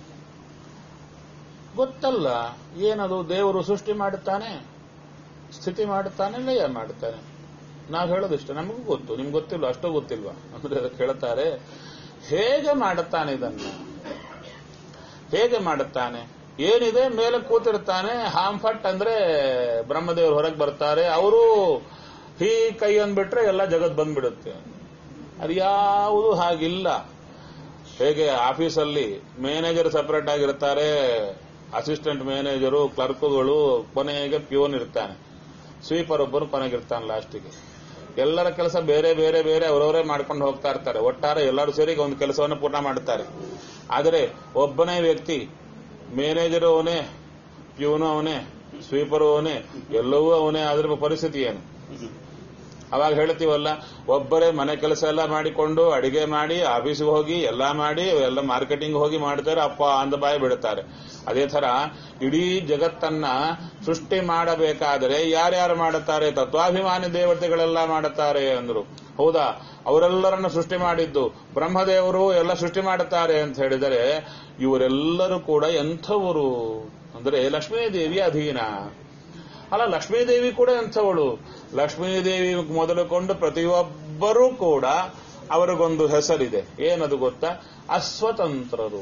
ಗೊತ್ತಲ್ಲ ಏನದು ದೇವರು ಸೃಷ್ಟಿ ಮಾಡುತ್ತಾನೆ ಸ್ಥಿತಿ ಮಾಡುತ್ತಾನೆ ಲಯ ಮಾಡುತ್ತಾನೆ ನಾವು ಹೇಳೋದಿಷ್ಟ ನಮಗೂ ಗೊತ್ತು ನಿಮ್ಗೆ ಗೊತ್ತಿಲ್ವ ಅಷ್ಟೋ ಗೊತ್ತಿಲ್ವಾ ಅಂದ್ರೆ ಅದಕ್ಕೆ ಹೇಳ್ತಾರೆ ಹೇಗೆ ಮಾಡುತ್ತಾನೆ ಇದನ್ನು ಹೇಗೆ ಮಾಡುತ್ತಾನೆ ಏನಿದೆ ಮೇಲೆ ಕೂತಿರ್ತಾನೆ ಹಾಂಫಟ್ ಅಂದ್ರೆ ಬ್ರಹ್ಮದೇವರು ಹೊರಗೆ ಬರ್ತಾರೆ ಅವರು ಹೀ ಕೈ ಅಂದ್ಬಿಟ್ರೆ ಎಲ್ಲ ಜಗತ್ ಬಂದ್ಬಿಡುತ್ತೆ ಅದು ಯಾವುದು ಹಾಗಿಲ್ಲ ಹೇಗೆ ಆಫೀಸಲ್ಲಿ ಮ್ಯಾನೇಜರ್ ಸಪರೇಟ್ ಆಗಿರ್ತಾರೆ ಅಸಿಸ್ಟೆಂಟ್ ಮ್ಯಾನೇಜರು ಕ್ಲರ್ಕ್ಗಳು ಕೊನೆಗೆ ಪ್ಯೂನ್ ಇರ್ತಾನೆ ಸ್ವೀಪರ್ ಒಬ್ಬರು ಕೊನೆಗಿರ್ತಾನೆ ಲಾಸ್ಟಿಗೆ ಎಲ್ಲರ ಕೆಲಸ ಬೇರೆ ಬೇರೆ ಬೇರೆ ಅವರವರೇ ಮಾಡ್ಕೊಂಡು ಹೋಗ್ತಾ ಇರ್ತಾರೆ ಒಟ್ಟಾರೆ ಎಲ್ಲರೂ ಸೇರಿ ಒಂದು ಕೆಲಸವನ್ನು ಪೂರ್ಣ ಮಾಡುತ್ತಾರೆ ಆದರೆ ಒಬ್ಬನೇ ವ್ಯಕ್ತಿ ಮ್ಯಾನೇಜರ್ ಅವನೇ ಪ್ಯೂನು ಅವನೇ ಸ್ವೀಪರು ಅವನೇ ಎಲ್ಲವೂ ಅವನೇ ಅದ್ರ ಪರಿಸ್ಥಿತಿ ಏನು ಅವಾಗ ಹೇಳ್ತೀವಲ್ಲ ಒಬ್ಬರೇ ಮನೆ ಕೆಲಸ ಎಲ್ಲ ಮಾಡಿಕೊಂಡು ಅಡಿಗೆ ಮಾಡಿ ಆಫೀಸಿಗೆ ಹೋಗಿ ಎಲ್ಲ ಮಾಡಿ ಎಲ್ಲ ಮಾರ್ಕೆಟಿಂಗ್ ಹೋಗಿ ಮಾಡ್ತಾರೆ ಅಪ್ಪ ಅಂದ ಬಾಯಿ ಬಿಡುತ್ತಾರೆ ಅದೇ ತರ ಇಡೀ ಜಗತ್ತನ್ನ ಸೃಷ್ಟಿ ಮಾಡಬೇಕಾದರೆ ಯಾರ್ಯಾರು ಮಾಡುತ್ತಾರೆ ತತ್ವಾಭಿಮಾನಿ ದೇವತೆಗಳೆಲ್ಲ ಮಾಡುತ್ತಾರೆ ಅಂದ್ರು ಹೌದಾ ಅವರೆಲ್ಲರನ್ನ ಸೃಷ್ಟಿ ಮಾಡಿದ್ದು ಬ್ರಹ್ಮದೇವರು ಎಲ್ಲ ಸೃಷ್ಟಿ ಮಾಡುತ್ತಾರೆ ಅಂತ ಹೇಳಿದರೆ ಇವರೆಲ್ಲರೂ ಕೂಡ ಎಂಥವರು ಅಂದ್ರೆ ಲಕ್ಷ್ಮೀದೇವಿ ಅಧೀನ ಅಲ್ಲ ಲಕ್ಷ್ಮೀದೇವಿ ಕೂಡ ಎಂಥವಳು ಲಕ್ಷ್ಮೀದೇವಿ ಮೊದಲುಕೊಂಡು ಪ್ರತಿಯೊಬ್ಬರೂ ಕೂಡ ಅವರಿಗೊಂದು ಹೆಸರಿದೆ ಏನದು ಗೊತ್ತಾ ಅಸ್ವತಂತ್ರರು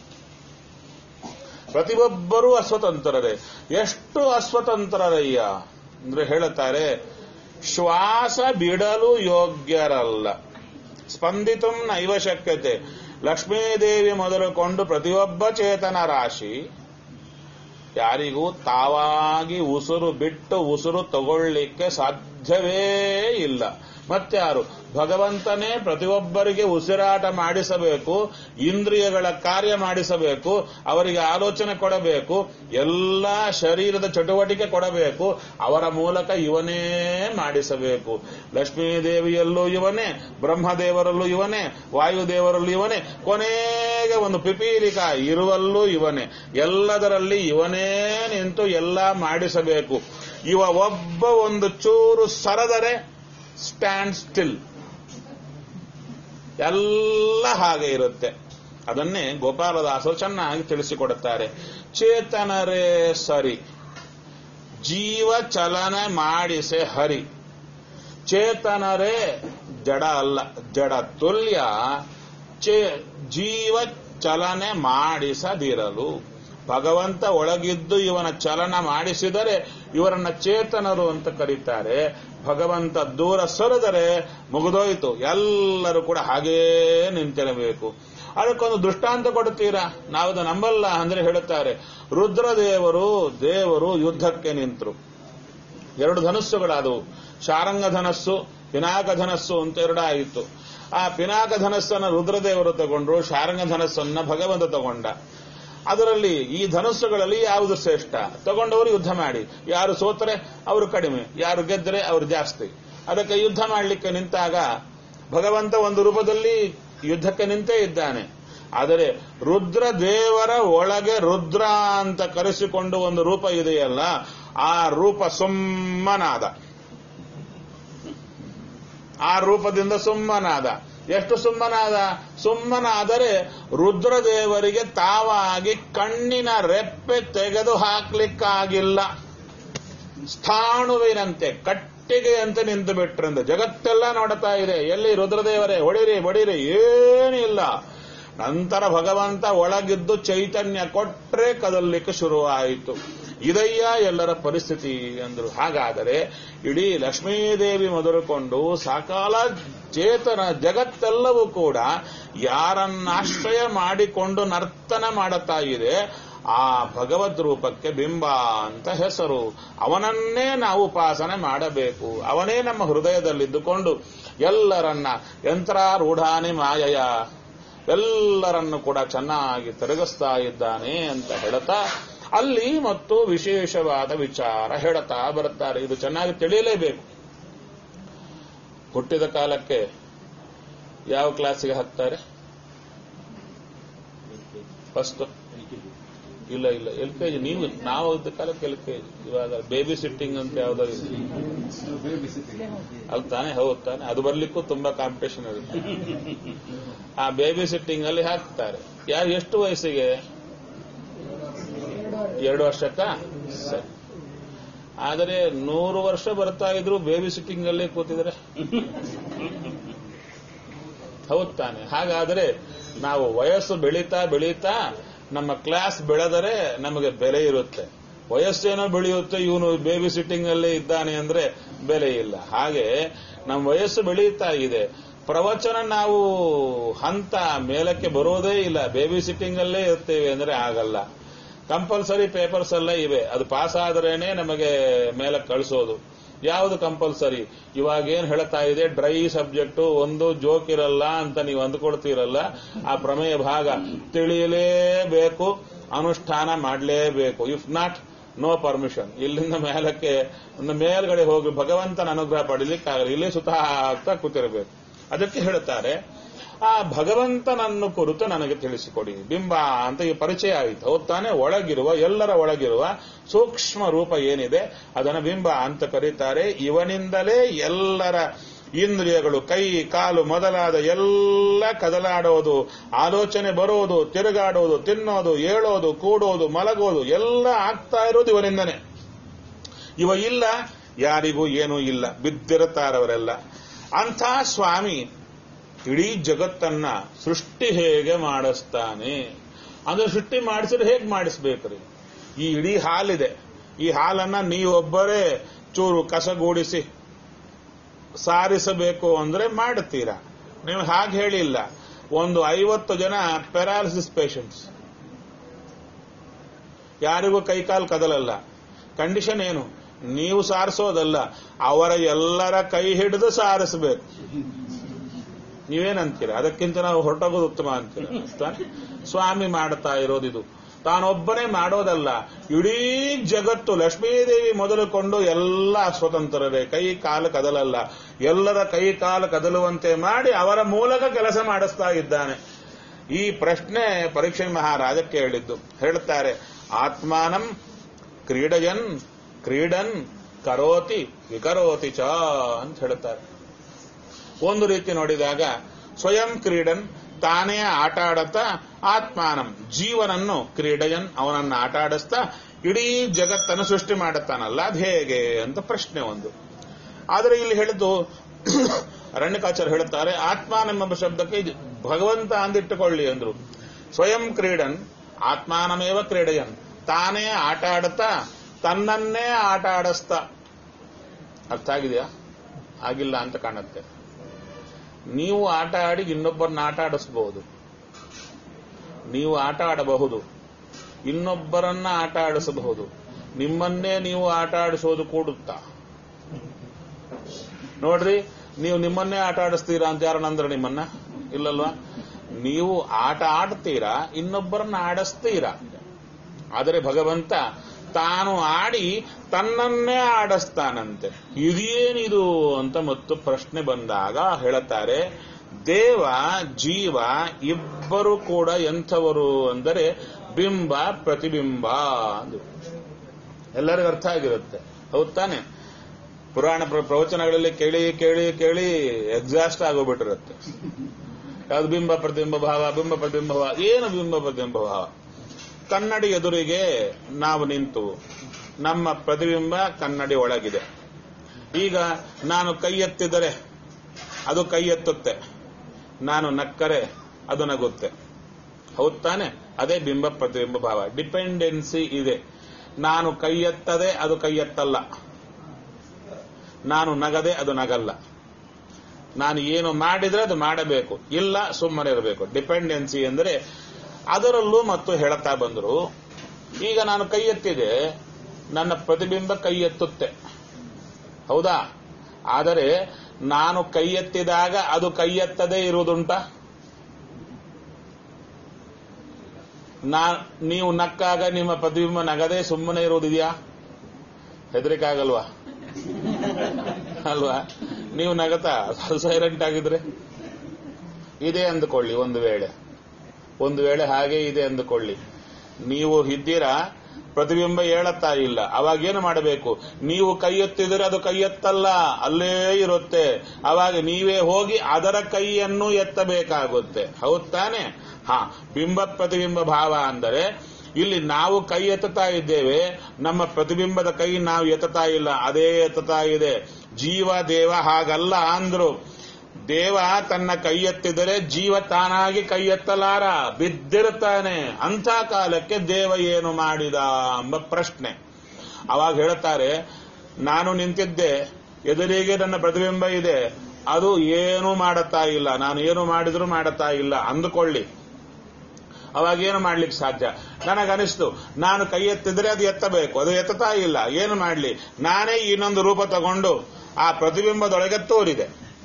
ಪ್ರತಿಯೊಬ್ಬರೂ ಅಸ್ವತಂತ್ರರೇ ಎಷ್ಟು ಅಸ್ವತಂತ್ರರಯ್ಯ ಅಂದ್ರೆ ಹೇಳುತ್ತಾರೆ ಶ್ವಾಸ ಬಿಡಲು ಯೋಗ್ಯರಲ್ಲ ಸ್ಪಂದಿತು ನೈವ ಶಕ್ಯತೆ ಲಕ್ಷ್ಮೀದೇವಿ ಮೊದಲುಕೊಂಡು ಪ್ರತಿಯೊಬ್ಬ ಚೇತನ ರಾಶಿ ಯಾರಿಗೂ ತಾವಾಗಿ ಉಸಿರು ಬಿಟ್ಟು ಉಸಿರು ತಗೊಳ್ಳಿಕ್ಕೆ ಸಾಧ್ಯವೇ ಇಲ್ಲ ಮತ್ಯಾರು ಭಗವಂತನೇ ಪ್ರತಿಯೊಬ್ಬರಿಗೆ ಉಸಿರಾಟ ಮಾಡಿಸಬೇಕು ಇಂದ್ರಿಯಗಳ ಕಾರ್ಯ ಮಾಡಿಸಬೇಕು ಅವರಿಗೆ ಆಲೋಚನೆ ಕೊಡಬೇಕು ಎಲ್ಲ ಶರೀರದ ಚಟುವಟಿಕೆ ಕೊಡಬೇಕು ಅವರ ಮೂಲಕ ಇವನೇ ಮಾಡಿಸಬೇಕು ಲಕ್ಷ್ಮೀದೇವಿಯಲ್ಲೂ ಇವನೇ ಬ್ರಹ್ಮದೇವರಲ್ಲೂ ಇವನೇ ವಾಯುದೇವರಲ್ಲೂ ಇವನೇ ಕೊನೆಗೆ ಒಂದು ಪಿಪೀಲಿಕ ಇರುವಲ್ಲೂ ಇವನೇ ಎಲ್ಲದರಲ್ಲಿ ಇವನೇ ನಿಂತು ಎಲ್ಲ ಮಾಡಿಸಬೇಕು ಇವ ಒಬ್ಬ ಒಂದು ಚೂರು ಸರದರೆ ಸ್ಟ್ಯಾಂಡ್ ಸ್ಟಿಲ್ ಎಲ್ಲ ಹಾಗೆ ಇರುತ್ತೆ ಅದನ್ನೇ ಗೋಪಾಲದಾಸರು ಚೆನ್ನಾಗಿ ತಿಳಿಸಿಕೊಡುತ್ತಾರೆ ಚೇತನರೇ ಸರಿ ಜೀವ ಚಲನೆ ಮಾಡಿಸೆ ಹರಿ ಚೇತನರೇ ಜಡ ಅಲ್ಲ ಜಡ ತುಲ್ಯ ಚೇ ಜೀವ ಚಲನೆ ಮಾಡಿಸದಿರಲು ಭಗವಂತ ಒಳಗಿದ್ದು ಇವನ ಚಲನ ಮಾಡಿಸಿದರೆ ಇವರನ್ನ ಚೇತನರು ಅಂತ ಕರೀತಾರೆ ಭಗವಂತ ದೂರ ಸರಿದರೆ ಮುಗಿದೋಯ್ತು ಎಲ್ಲರೂ ಕೂಡ ಹಾಗೇ ನಿಂತಿರಬೇಕು ಅದಕ್ಕೊಂದು ದೃಷ್ಟಾಂತ ಕೊಡ್ತೀರಾ ನಾವದು ನಂಬಲ್ಲ ಅಂದ್ರೆ ಹೇಳುತ್ತಾರೆ ರುದ್ರದೇವರು ದೇವರು ಯುದ್ಧಕ್ಕೆ ನಿಂತರು ಎರಡು ಧನಸ್ಸುಗಳಾದವು ಶಾರಂಗ ಧನಸ್ಸು ಪಿನಾಕ ಧನಸ್ಸು ಅಂತ ಎರಡಾಯಿತು ಆ ಪಿನಾಕ ಧನಸ್ಸನ್ನ ರುದ್ರದೇವರು ತಗೊಂಡ್ರು ಶಾರಂಗ ಧನಸ್ಸನ್ನ ಭಗವಂತ ತಗೊಂಡ ಅದರಲ್ಲಿ ಈ ಧನಸ್ಸುಗಳಲ್ಲಿ ಯಾವುದು ಶ್ರೇಷ್ಠ ತಗೊಂಡವರು ಯುದ್ಧ ಮಾಡಿ ಯಾರು ಸೋತರೆ ಅವರು ಕಡಿಮೆ ಯಾರು ಗೆದ್ದರೆ ಅವರು ಜಾಸ್ತಿ ಅದಕ್ಕೆ ಯುದ್ಧ ಮಾಡಲಿಕ್ಕೆ ನಿಂತಾಗ ಭಗವಂತ ಒಂದು ರೂಪದಲ್ಲಿ ಯುದ್ಧಕ್ಕೆ ನಿಂತೇ ಇದ್ದಾನೆ ಆದರೆ ರುದ್ರ ದೇವರ ಒಳಗೆ ರುದ್ರ ಅಂತ ಕರೆಸಿಕೊಂಡು ಒಂದು ರೂಪ ಇದೆಯಲ್ಲ ಆ ರೂಪ ಸುಮ್ಮನಾದ ಆ ರೂಪದಿಂದ ಸುಮ್ಮನಾದ ಎಷ್ಟು ಸುಮ್ಮನಾದ ಸುಮ್ಮನಾದರೆ ರುದ್ರದೇವರಿಗೆ ತಾವಾಗಿ ಕಣ್ಣಿನ ರೆಪ್ಪೆ ತೆಗೆದು ಹಾಕ್ಲಿಕ್ಕಾಗಿಲ್ಲ ಸ್ಥಾಣುವಿನಂತೆ ಕಟ್ಟಿಗೆಯಂತೆ ನಿಂತು ಬಿಟ್ರಂತೆ ಜಗತ್ತೆಲ್ಲ ನೋಡ್ತಾ ಇದೆ ಎಲ್ಲಿ ರುದ್ರದೇವರೇ ಹೊಡಿರಿ ಬಡಿರಿ ಏನಿಲ್ಲ ನಂತರ ಭಗವಂತ ಒಳಗಿದ್ದು ಚೈತನ್ಯ ಕೊಟ್ರೆ ಕದಲಿಕ್ಕೆ ಶುರುವಾಯಿತು ಇದಯ್ಯ ಎಲ್ಲರ ಪರಿಸ್ಥಿತಿ ಅಂದ್ರು ಹಾಗಾದರೆ ಇಡೀ ಲಕ್ಷ್ಮೀದೇವಿ ಮೊದಲುಕೊಂಡು ಸಕಾಲ ಚೇತನ ಜಗತ್ತೆಲ್ಲವೂ ಕೂಡ ಯಾರನ್ನಾಶ್ರಯ ಮಾಡಿಕೊಂಡು ನರ್ತನ ಮಾಡುತ್ತಾ ಇದೆ ಆ ಭಗವದ್ ರೂಪಕ್ಕೆ ಬಿಂಬ ಅಂತ ಹೆಸರು ಅವನನ್ನೇ ನಾವು ಉಪಾಸನೆ ಮಾಡಬೇಕು ಅವನೇ ನಮ್ಮ ಹೃದಯದಲ್ಲಿದ್ದುಕೊಂಡು ಎಲ್ಲರನ್ನ ಯಂತ್ರಾರೂಢಾನಿ ಮಾಯಯ ಎಲ್ಲರನ್ನು ಕೂಡ ಚೆನ್ನಾಗಿ ತಿರುಗಿಸ್ತಾ ಇದ್ದಾನೆ ಅಂತ ಹೇಳ್ತಾ ಅಲ್ಲಿ ಮತ್ತು ವಿಶೇಷವಾದ ವಿಚಾರ ಹೇಳ್ತಾ ಬರುತ್ತಾರೆ ಇದು ಚೆನ್ನಾಗಿ ತಿಳಿಯಲೇಬೇಕು ಹುಟ್ಟಿದ ಕಾಲಕ್ಕೆ ಯಾವ ಕ್ಲಾಸಿಗೆ ಹಾಕ್ತಾರೆ ಫಸ್ಟ್ ಇಲ್ಲ ಇಲ್ಲ ಎಲ್ ಕೆ ಜಿ ನೀವು ನಾವು ಇದ್ದ ಕಾಲಕ್ಕೆ ಎಲ್ ಕೆ ಜಿ ಇವಾಗ ಬೇಬಿ ಸಿಟ್ಟಿಂಗ್ ಅಂತ ಯಾವ್ದಾದ್ರು ಅದು ತಾನೇ ಹೌದು ತಾನೆ ಅದು ಬರ್ಲಿಕ್ಕೂ ತುಂಬಾ ಕಾಂಪಿಟೇಷನ್ ಇರುತ್ತೆ ಆ ಬೇಬಿ ಸಿಟ್ಟಿಂಗ್ ಅಲ್ಲಿ ಹಾಕ್ತಾರೆ ಯಾರು ಎಷ್ಟು ವಯಸ್ಸಿಗೆ ಎರಡು ವರ್ಷಕ್ಕ ಸರಿ ಆದರೆ ನೂರು ವರ್ಷ ಬರ್ತಾ ಇದ್ರು ಬೇಬಿ ಸಿಟ್ಟಿಂಗ್ ಅಲ್ಲೇ ಕೂತಿದ್ರೆ ಹೌದ್ ತಾನೆ ಹಾಗಾದ್ರೆ ನಾವು ವಯಸ್ಸು ಬೆಳೀತಾ ಬೆಳೀತಾ ನಮ್ಮ ಕ್ಲಾಸ್ ಬೆಳೆದರೆ ನಮಗೆ ಬೆಲೆ ಇರುತ್ತೆ ವಯಸ್ಸೇನೋ ಬೆಳೆಯುತ್ತೆ ಇವನು ಬೇಬಿ ಸಿಟ್ಟಿಂಗ್ ಅಲ್ಲೇ ಇದ್ದಾನೆ ಅಂದ್ರೆ ಬೆಲೆ ಇಲ್ಲ ಹಾಗೆ ನಮ್ಮ ವಯಸ್ಸು ಬೆಳೀತಾ ಇದೆ ಪ್ರವಚನ ನಾವು ಹಂತ ಮೇಲಕ್ಕೆ ಬರೋದೇ ಇಲ್ಲ ಬೇಬಿ ಸಿಟ್ಟಿಂಗ್ ಅಲ್ಲೇ ಇರ್ತೇವೆ ಅಂದ್ರೆ ಆಗಲ್ಲ ಕಂಪಲ್ಸರಿ ಪೇಪರ್ಸ್ ಎಲ್ಲ ಇವೆ ಅದು ಪಾಸ್ ಆದ್ರೇನೆ ನಮಗೆ ಮೇಲೆ ಕಳಿಸೋದು ಯಾವುದು ಕಂಪಲ್ಸರಿ ಇವಾಗ ಏನ್ ಹೇಳ್ತಾ ಇದೆ ಡ್ರೈ ಸಬ್ಜೆಕ್ಟ್ ಒಂದು ಜೋಕ್ ಇರಲ್ಲ ಅಂತ ನೀವು ಅಂದ್ಕೊಳ್ತೀರಲ್ಲ ಆ ಪ್ರಮೇಯ ಭಾಗ ತಿಳಿಯಲೇಬೇಕು ಅನುಷ್ಠಾನ ಮಾಡಲೇಬೇಕು ಇಫ್ ನಾಟ್ ನೋ ಪರ್ಮಿಷನ್ ಇಲ್ಲಿಂದ ಮೇಲಕ್ಕೆ ಒಂದು ಮೇಲ್ಗಡೆ ಹೋಗಿ ಭಗವಂತನ ಅನುಗ್ರಹ ಪಡಲಿಕ್ಕಾಗಲ್ಲ ಇಲ್ಲೇ ಸುತ್ತ ಆಗ್ತಾ ಕೂತಿರಬೇಕು ಅದಕ್ಕೆ ಹೇಳುತ್ತಾರೆ ಆ ಭಗವಂತನನ್ನು ಕುರಿತು ನನಗೆ ತಿಳಿಸಿಕೊಡಿ ಬಿಂಬ ಅಂತ ಈ ಪರಿಚಯ ಆಯಿತು ಹೌದ್ ತಾನೇ ಒಳಗಿರುವ ಎಲ್ಲರ ಒಳಗಿರುವ ಸೂಕ್ಷ್ಮ ರೂಪ ಏನಿದೆ ಅದನ್ನು ಬಿಂಬ ಅಂತ ಕರೀತಾರೆ ಇವನಿಂದಲೇ ಎಲ್ಲರ ಇಂದ್ರಿಯಗಳು ಕೈ ಕಾಲು ಮೊದಲಾದ ಎಲ್ಲ ಕದಲಾಡೋದು ಆಲೋಚನೆ ಬರೋದು ತಿರುಗಾಡೋದು ತಿನ್ನೋದು ಏಳೋದು ಕೂಡೋದು ಮಲಗೋದು ಎಲ್ಲ ಆಗ್ತಾ ಇರೋದು ಇವನಿಂದನೇ ಇವ ಇಲ್ಲ ಯಾರಿಗೂ ಏನೂ ಇಲ್ಲ ಬಿದ್ದಿರುತ್ತಾರವರೆಲ್ಲ ಅಂಥ ಸ್ವಾಮಿ ಇಡೀ ಜಗತ್ತನ್ನ ಸೃಷ್ಟಿ ಹೇಗೆ ಮಾಡಿಸ್ತಾನೆ ಅಂದ್ರೆ ಸೃಷ್ಟಿ ಮಾಡಿಸಿದ್ರೆ ಹೇಗೆ ಮಾಡಿಸ್ಬೇಕ್ರಿ ಈ ಇಡೀ ಹಾಲಿದೆ ಈ ಹಾಲನ್ನ ನೀವೊಬ್ಬರೇ ಚೂರು ಕಸಗೂಡಿಸಿ ಸಾರಿಸಬೇಕು ಅಂದ್ರೆ ಮಾಡುತ್ತೀರಾ ನೀವು ಹಾಗೆ ಹೇಳಿಲ್ಲ ಒಂದು ಐವತ್ತು ಜನ ಪೆರಾಲಿಸಿಸ್ ಪೇಷಂಟ್ಸ್ ಯಾರಿಗೂ ಕೈಕಾಲು ಕದಲಲ್ಲ ಕಂಡೀಷನ್ ಏನು ನೀವು ಸಾರಿಸೋದಲ್ಲ ಅವರ ಎಲ್ಲರ ಕೈ ಹಿಡಿದು ಸಾರಿಸಬೇಕು ನೀವೇನಂತೀರ ಅದಕ್ಕಿಂತ ನಾವು ಹೊರಟೋಗೋದು ಉತ್ತಮ ಅಂತೀರ ತಾನೆ? ಸ್ವಾಮಿ ಮಾಡ್ತಾ ಇರೋದಿದು ತಾನೊಬ್ಬನೇ ಮಾಡೋದಲ್ಲ ಇಡೀ ಜಗತ್ತು ಲಕ್ಷ್ಮೀದೇವಿ ಮೊದಲುಕೊಂಡು ಎಲ್ಲ ಸ್ವತಂತ್ರರೇ ಕೈ ಕಾಲು ಕದಲಲ್ಲ ಎಲ್ಲರ ಕೈ ಕಾಲು ಕದಲುವಂತೆ ಮಾಡಿ ಅವರ ಮೂಲಕ ಕೆಲಸ ಮಾಡಿಸ್ತಾ ಇದ್ದಾನೆ ಈ ಪ್ರಶ್ನೆ ಪರೀಕ್ಷೆ ಮಹಾರಾಜಕ್ಕೆ ಹೇಳಿದ್ದು ಹೇಳುತ್ತಾರೆ ಆತ್ಮಾನಂ ಕ್ರೀಡಯನ್ ಕ್ರೀಡನ್ ಕರೋತಿ ವಿಕರೋತಿ ಚ ಅಂತ ಹೇಳುತ್ತಾರೆ ಒಂದು ರೀತಿ ನೋಡಿದಾಗ ಸ್ವಯಂ ಕ್ರೀಡನ್ ತಾನೇ ಆಟ ಆಡುತ್ತಾ ಆತ್ಮಾನಂ ಜೀವನನ್ನು ಕ್ರೀಡಯನ್ ಅವನನ್ನು ಆಟ ಆಡಿಸ್ತಾ ಇಡೀ ಜಗತ್ತನ್ನು ಸೃಷ್ಟಿ ಮಾಡುತ್ತಾನಲ್ಲ ಅದು ಹೇಗೆ ಅಂತ ಪ್ರಶ್ನೆ ಒಂದು ಆದರೆ ಇಲ್ಲಿ ಹೇಳಿದ್ದು ಅರಣ್ಯಕಾಚಾರ್ಯ ಹೇಳುತ್ತಾರೆ ಆತ್ಮಾನಂ ಶಬ್ದಕ್ಕೆ ಇದು ಭಗವಂತ ಅಂದಿಟ್ಟುಕೊಳ್ಳಿ ಅಂದ್ರು ಸ್ವಯಂ ಕ್ರೀಡನ್ ಆತ್ಮಾನಮೇವ ಕ್ರೀಡಯನ್ ತಾನೇ ಆಟ ಆಡುತ್ತಾ ತನ್ನನ್ನೇ ಆಟ ಆಡಿಸ್ತಾ ಅರ್ಥ ಆಗಿದೆಯಾ ಆಗಿಲ್ಲ ಅಂತ ಕಾಣುತ್ತೆ ನೀವು ಆಟ ಆಡಿ ಇನ್ನೊಬ್ಬರನ್ನ ಆಟ ಆಡಿಸಬಹುದು ನೀವು ಆಟ ಆಡಬಹುದು ಇನ್ನೊಬ್ಬರನ್ನ ಆಟ ಆಡಿಸಬಹುದು ನಿಮ್ಮನ್ನೇ ನೀವು ಆಟ ಆಡಿಸೋದು ಕೂಡುತ್ತಾ ನೋಡ್ರಿ ನೀವು ನಿಮ್ಮನ್ನೇ ಆಟ ಆಡಿಸ್ತೀರಾ ಅಂತ ಯಾರನ್ನಂದ್ರೆ ನಿಮ್ಮನ್ನ ಇಲ್ಲಲ್ವಾ ನೀವು ಆಟ ಆಡ್ತೀರಾ ಇನ್ನೊಬ್ಬರನ್ನ ಆಡಿಸ್ತೀರಾ ಆದರೆ ಭಗವಂತ ತಾನು ಆಡಿ ತನ್ನನ್ನೇ ಆಡಿಸ್ತಾನಂತೆ ಇದೇನಿದು ಅಂತ ಮತ್ತು ಪ್ರಶ್ನೆ ಬಂದಾಗ ಹೇಳುತ್ತಾರೆ ದೇವ ಜೀವ ಇಬ್ಬರು ಕೂಡ ಎಂಥವರು ಅಂದರೆ ಬಿಂಬ ಪ್ರತಿಬಿಂಬ ಅಂದು ಎಲ್ಲರಿಗೂ ಅರ್ಥ ಆಗಿರುತ್ತೆ ಹೌದ್ ತಾನೆ ಪುರಾಣ ಪ್ರ- ಪ್ರವಚನಗಳಲ್ಲಿ ಕೇಳಿ ಕೇಳಿ ಕೇಳಿ ಎಕ್ಸಾಸ್ಟ್ ಆಗೋಗ್ಬಿಟ್ಟಿರುತ್ತೆ ಯಾವ್ದು ಬಿಂಬ ಪ್ರತಿಬಿಂಬ ಭಾವ ಬಿಂಬ ಪ್ರತಿಬಿಂಬ ಭಾವ ಏನು ಬಿಂಬ ಪ್ರತಿಬಿಂಬ ಭಾವ ಕನ್ನಡಿ ಎದುರಿಗೆ ನಾವು ನಿಂತು ನಮ್ಮ ಪ್ರತಿಬಿಂಬ ಕನ್ನಡಿ ಒಳಗಿದೆ ಈಗ ನಾನು ಕೈ ಎತ್ತಿದರೆ ಅದು ಕೈ ಎತ್ತುತ್ತೆ ನಾನು ನಕ್ಕರೆ ಅದು ನಗುತ್ತೆ ಹೌದ್ ತಾನೆ ಅದೇ ಬಿಂಬ ಪ್ರತಿಬಿಂಬ ಭಾವ ಡಿಪೆಂಡೆನ್ಸಿ ಇದೆ ನಾನು ಕೈ ಎತ್ತದೆ ಅದು ಕೈ ಎತ್ತಲ್ಲ ನಾನು ನಗದೆ ಅದು ನಗಲ್ಲ ನಾನು ಏನು ಮಾಡಿದ್ರೆ ಅದು ಮಾಡಬೇಕು ಇಲ್ಲ ಸುಮ್ಮನೆ ಇರಬೇಕು ಡಿಪೆಂಡೆನ್ಸಿ ಅಂದರೆ ಅದರಲ್ಲೂ ಮತ್ತು ಹೇಳುತ್ತಾ ಬಂದರು ಈಗ ನಾನು ಕೈ ಎತ್ತಿದೆ ನನ್ನ ಪ್ರತಿಬಿಂಬ ಕೈ ಎತ್ತುತ್ತೆ ಹೌದಾ ಆದರೆ ನಾನು ಕೈ ಎತ್ತಿದಾಗ ಅದು ಕೈ ಎತ್ತದೇ ಇರುವುದುಂಟ ನಾ ನೀವು ನಕ್ಕಾಗ ನಿಮ್ಮ ಪ್ರತಿಬಿಂಬ ನಗದೇ ಸುಮ್ಮನೆ ಇರುವುದಿದೆಯಾ ಹೆದರಿಕೆ ಆಗಲ್ವಾ ಅಲ್ವಾ ನೀವು ನಗತಾ ಸೈಲೆಂಟ್ ಆಗಿದ್ರೆ ಇದೆ ಅಂದುಕೊಳ್ಳಿ ಒಂದು ವೇಳೆ ಒಂದು ವೇಳೆ ಹಾಗೆ ಇದೆ ಅಂದುಕೊಳ್ಳಿ ನೀವು ಇದ್ದೀರಾ ಪ್ರತಿಬಿಂಬ ಹೇಳತ್ತಾ ಇಲ್ಲ ಅವಾಗ ಏನು ಮಾಡಬೇಕು ನೀವು ಕೈ ಎತ್ತಿದರೆ ಅದು ಕೈ ಎತ್ತಲ್ಲ ಅಲ್ಲೇ ಇರುತ್ತೆ ಅವಾಗ ನೀವೇ ಹೋಗಿ ಅದರ ಕೈಯನ್ನು ಎತ್ತಬೇಕಾಗುತ್ತೆ ಹೌದ್ ತಾನೆ ಹಾ ಬಿಂಬ ಪ್ರತಿಬಿಂಬ ಭಾವ ಅಂದರೆ ಇಲ್ಲಿ ನಾವು ಕೈ ಎತ್ತುತ್ತಾ ಇದ್ದೇವೆ ನಮ್ಮ ಪ್ರತಿಬಿಂಬದ ಕೈ ನಾವು ಎತ್ತುತ್ತಾ ಇಲ್ಲ ಅದೇ ಎತ್ತುತ್ತಾ ಇದೆ ಜೀವ ದೇವ ಹಾಗಲ್ಲ ಅಂದ್ರು ದೇವ ತನ್ನ ಕೈ ಎತ್ತಿದರೆ ಜೀವ ತಾನಾಗಿ ಕೈ ಎತ್ತಲಾರ ಬಿದ್ದಿರುತ್ತಾನೆ ಅಂಥ ಕಾಲಕ್ಕೆ ದೇವ ಏನು ಮಾಡಿದ ಎಂಬ ಪ್ರಶ್ನೆ ಅವಾಗ ಹೇಳುತ್ತಾರೆ ನಾನು ನಿಂತಿದ್ದೆ ಎದುರಿಗೆ ನನ್ನ ಪ್ರತಿಬಿಂಬ ಇದೆ ಅದು ಏನೂ ಮಾಡುತ್ತಾ ಇಲ್ಲ ನಾನು ಏನು ಮಾಡಿದ್ರೂ ಮಾಡುತ್ತಾ ಇಲ್ಲ ಅಂದುಕೊಳ್ಳಿ ಅವಾಗ ಏನು ಮಾಡ್ಲಿಕ್ಕೆ ಸಾಧ್ಯ ನನಗನಿಸ್ತು ನಾನು ಕೈ ಎತ್ತಿದ್ರೆ ಅದು ಎತ್ತಬೇಕು ಅದು ಎತ್ತತಾ ಇಲ್ಲ ಏನು ಮಾಡ್ಲಿ ನಾನೇ ಇನ್ನೊಂದು ರೂಪ ತಗೊಂಡು ಆ ಪ್ರತಿಬಿಂಬದೊಳಗೆ ತೋರಿದೆ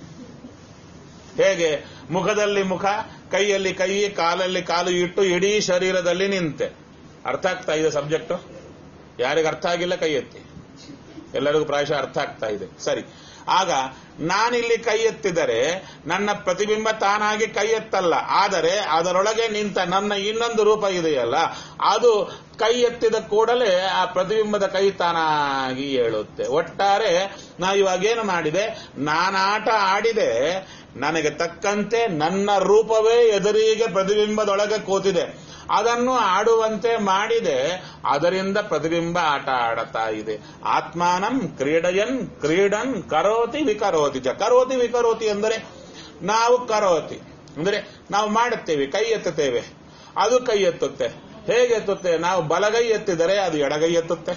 ಹೇಗೆ ಮುಖದಲ್ಲಿ ಮುಖ ಕೈಯಲ್ಲಿ ಕೈ ಕಾಲಲ್ಲಿ ಕಾಲು ಇಟ್ಟು ಇಡೀ ಶರೀರದಲ್ಲಿ ನಿಂತೆ ಅರ್ಥ ಆಗ್ತಾ ಇದೆ ಸಬ್ಜೆಕ್ಟ್ ಯಾರಿಗೆ ಅರ್ಥ ಆಗಿಲ್ಲ ಕೈ ಎತ್ತಿ ಎಲ್ಲರಿಗೂ ಪ್ರಾಯಶಃ ಅರ್ಥ ಆಗ್ತಾ ಇದೆ ಸರಿ ಆಗ ನಾನಿಲ್ಲಿ ಕೈ ಎತ್ತಿದರೆ ನನ್ನ ಪ್ರತಿಬಿಂಬ ತಾನಾಗಿ ಕೈ ಎತ್ತಲ್ಲ ಆದರೆ ಅದರೊಳಗೆ ನಿಂತ ನನ್ನ ಇನ್ನೊಂದು ರೂಪ ಇದೆಯಲ್ಲ ಅದು ಕೈ ಎತ್ತಿದ ಕೂಡಲೇ ಆ ಪ್ರತಿಬಿಂಬದ ಕೈ ತಾನಾಗಿ ಹೇಳುತ್ತೆ ಒಟ್ಟಾರೆ ನಾ ಇವಾಗೇನು ಮಾಡಿದೆ ನಾನಾಟ ಆಡಿದೆ ನನಗೆ ತಕ್ಕಂತೆ ನನ್ನ ರೂಪವೇ ಎದುರಿಗೆ ಪ್ರತಿಬಿಂಬದೊಳಗೆ ಕೂತಿದೆ ಅದನ್ನು ಆಡುವಂತೆ ಮಾಡಿದೆ ಅದರಿಂದ ಪ್ರತಿಬಿಂಬ ಆಟ ಆಡುತ್ತಾ ಇದೆ ಆತ್ಮಾನಂ ಕ್ರೀಡಯನ್ ಕ್ರೀಡನ್ ಕರೋತಿ ವಿಕರೋತಿ ಚ ಕರೋತಿ ವಿಕರೋತಿ ಅಂದರೆ ನಾವು ಕರೋತಿ ಅಂದರೆ ನಾವು ಮಾಡುತ್ತೇವೆ ಕೈ ಎತ್ತುತ್ತೇವೆ ಅದು ಕೈ ಎತ್ತುತ್ತೆ ಹೇಗೆ ಎತ್ತುತ್ತೆ ನಾವು ಬಲಗೈ ಎತ್ತಿದರೆ ಅದು ಎಡಗೈ ಎತ್ತುತ್ತೆ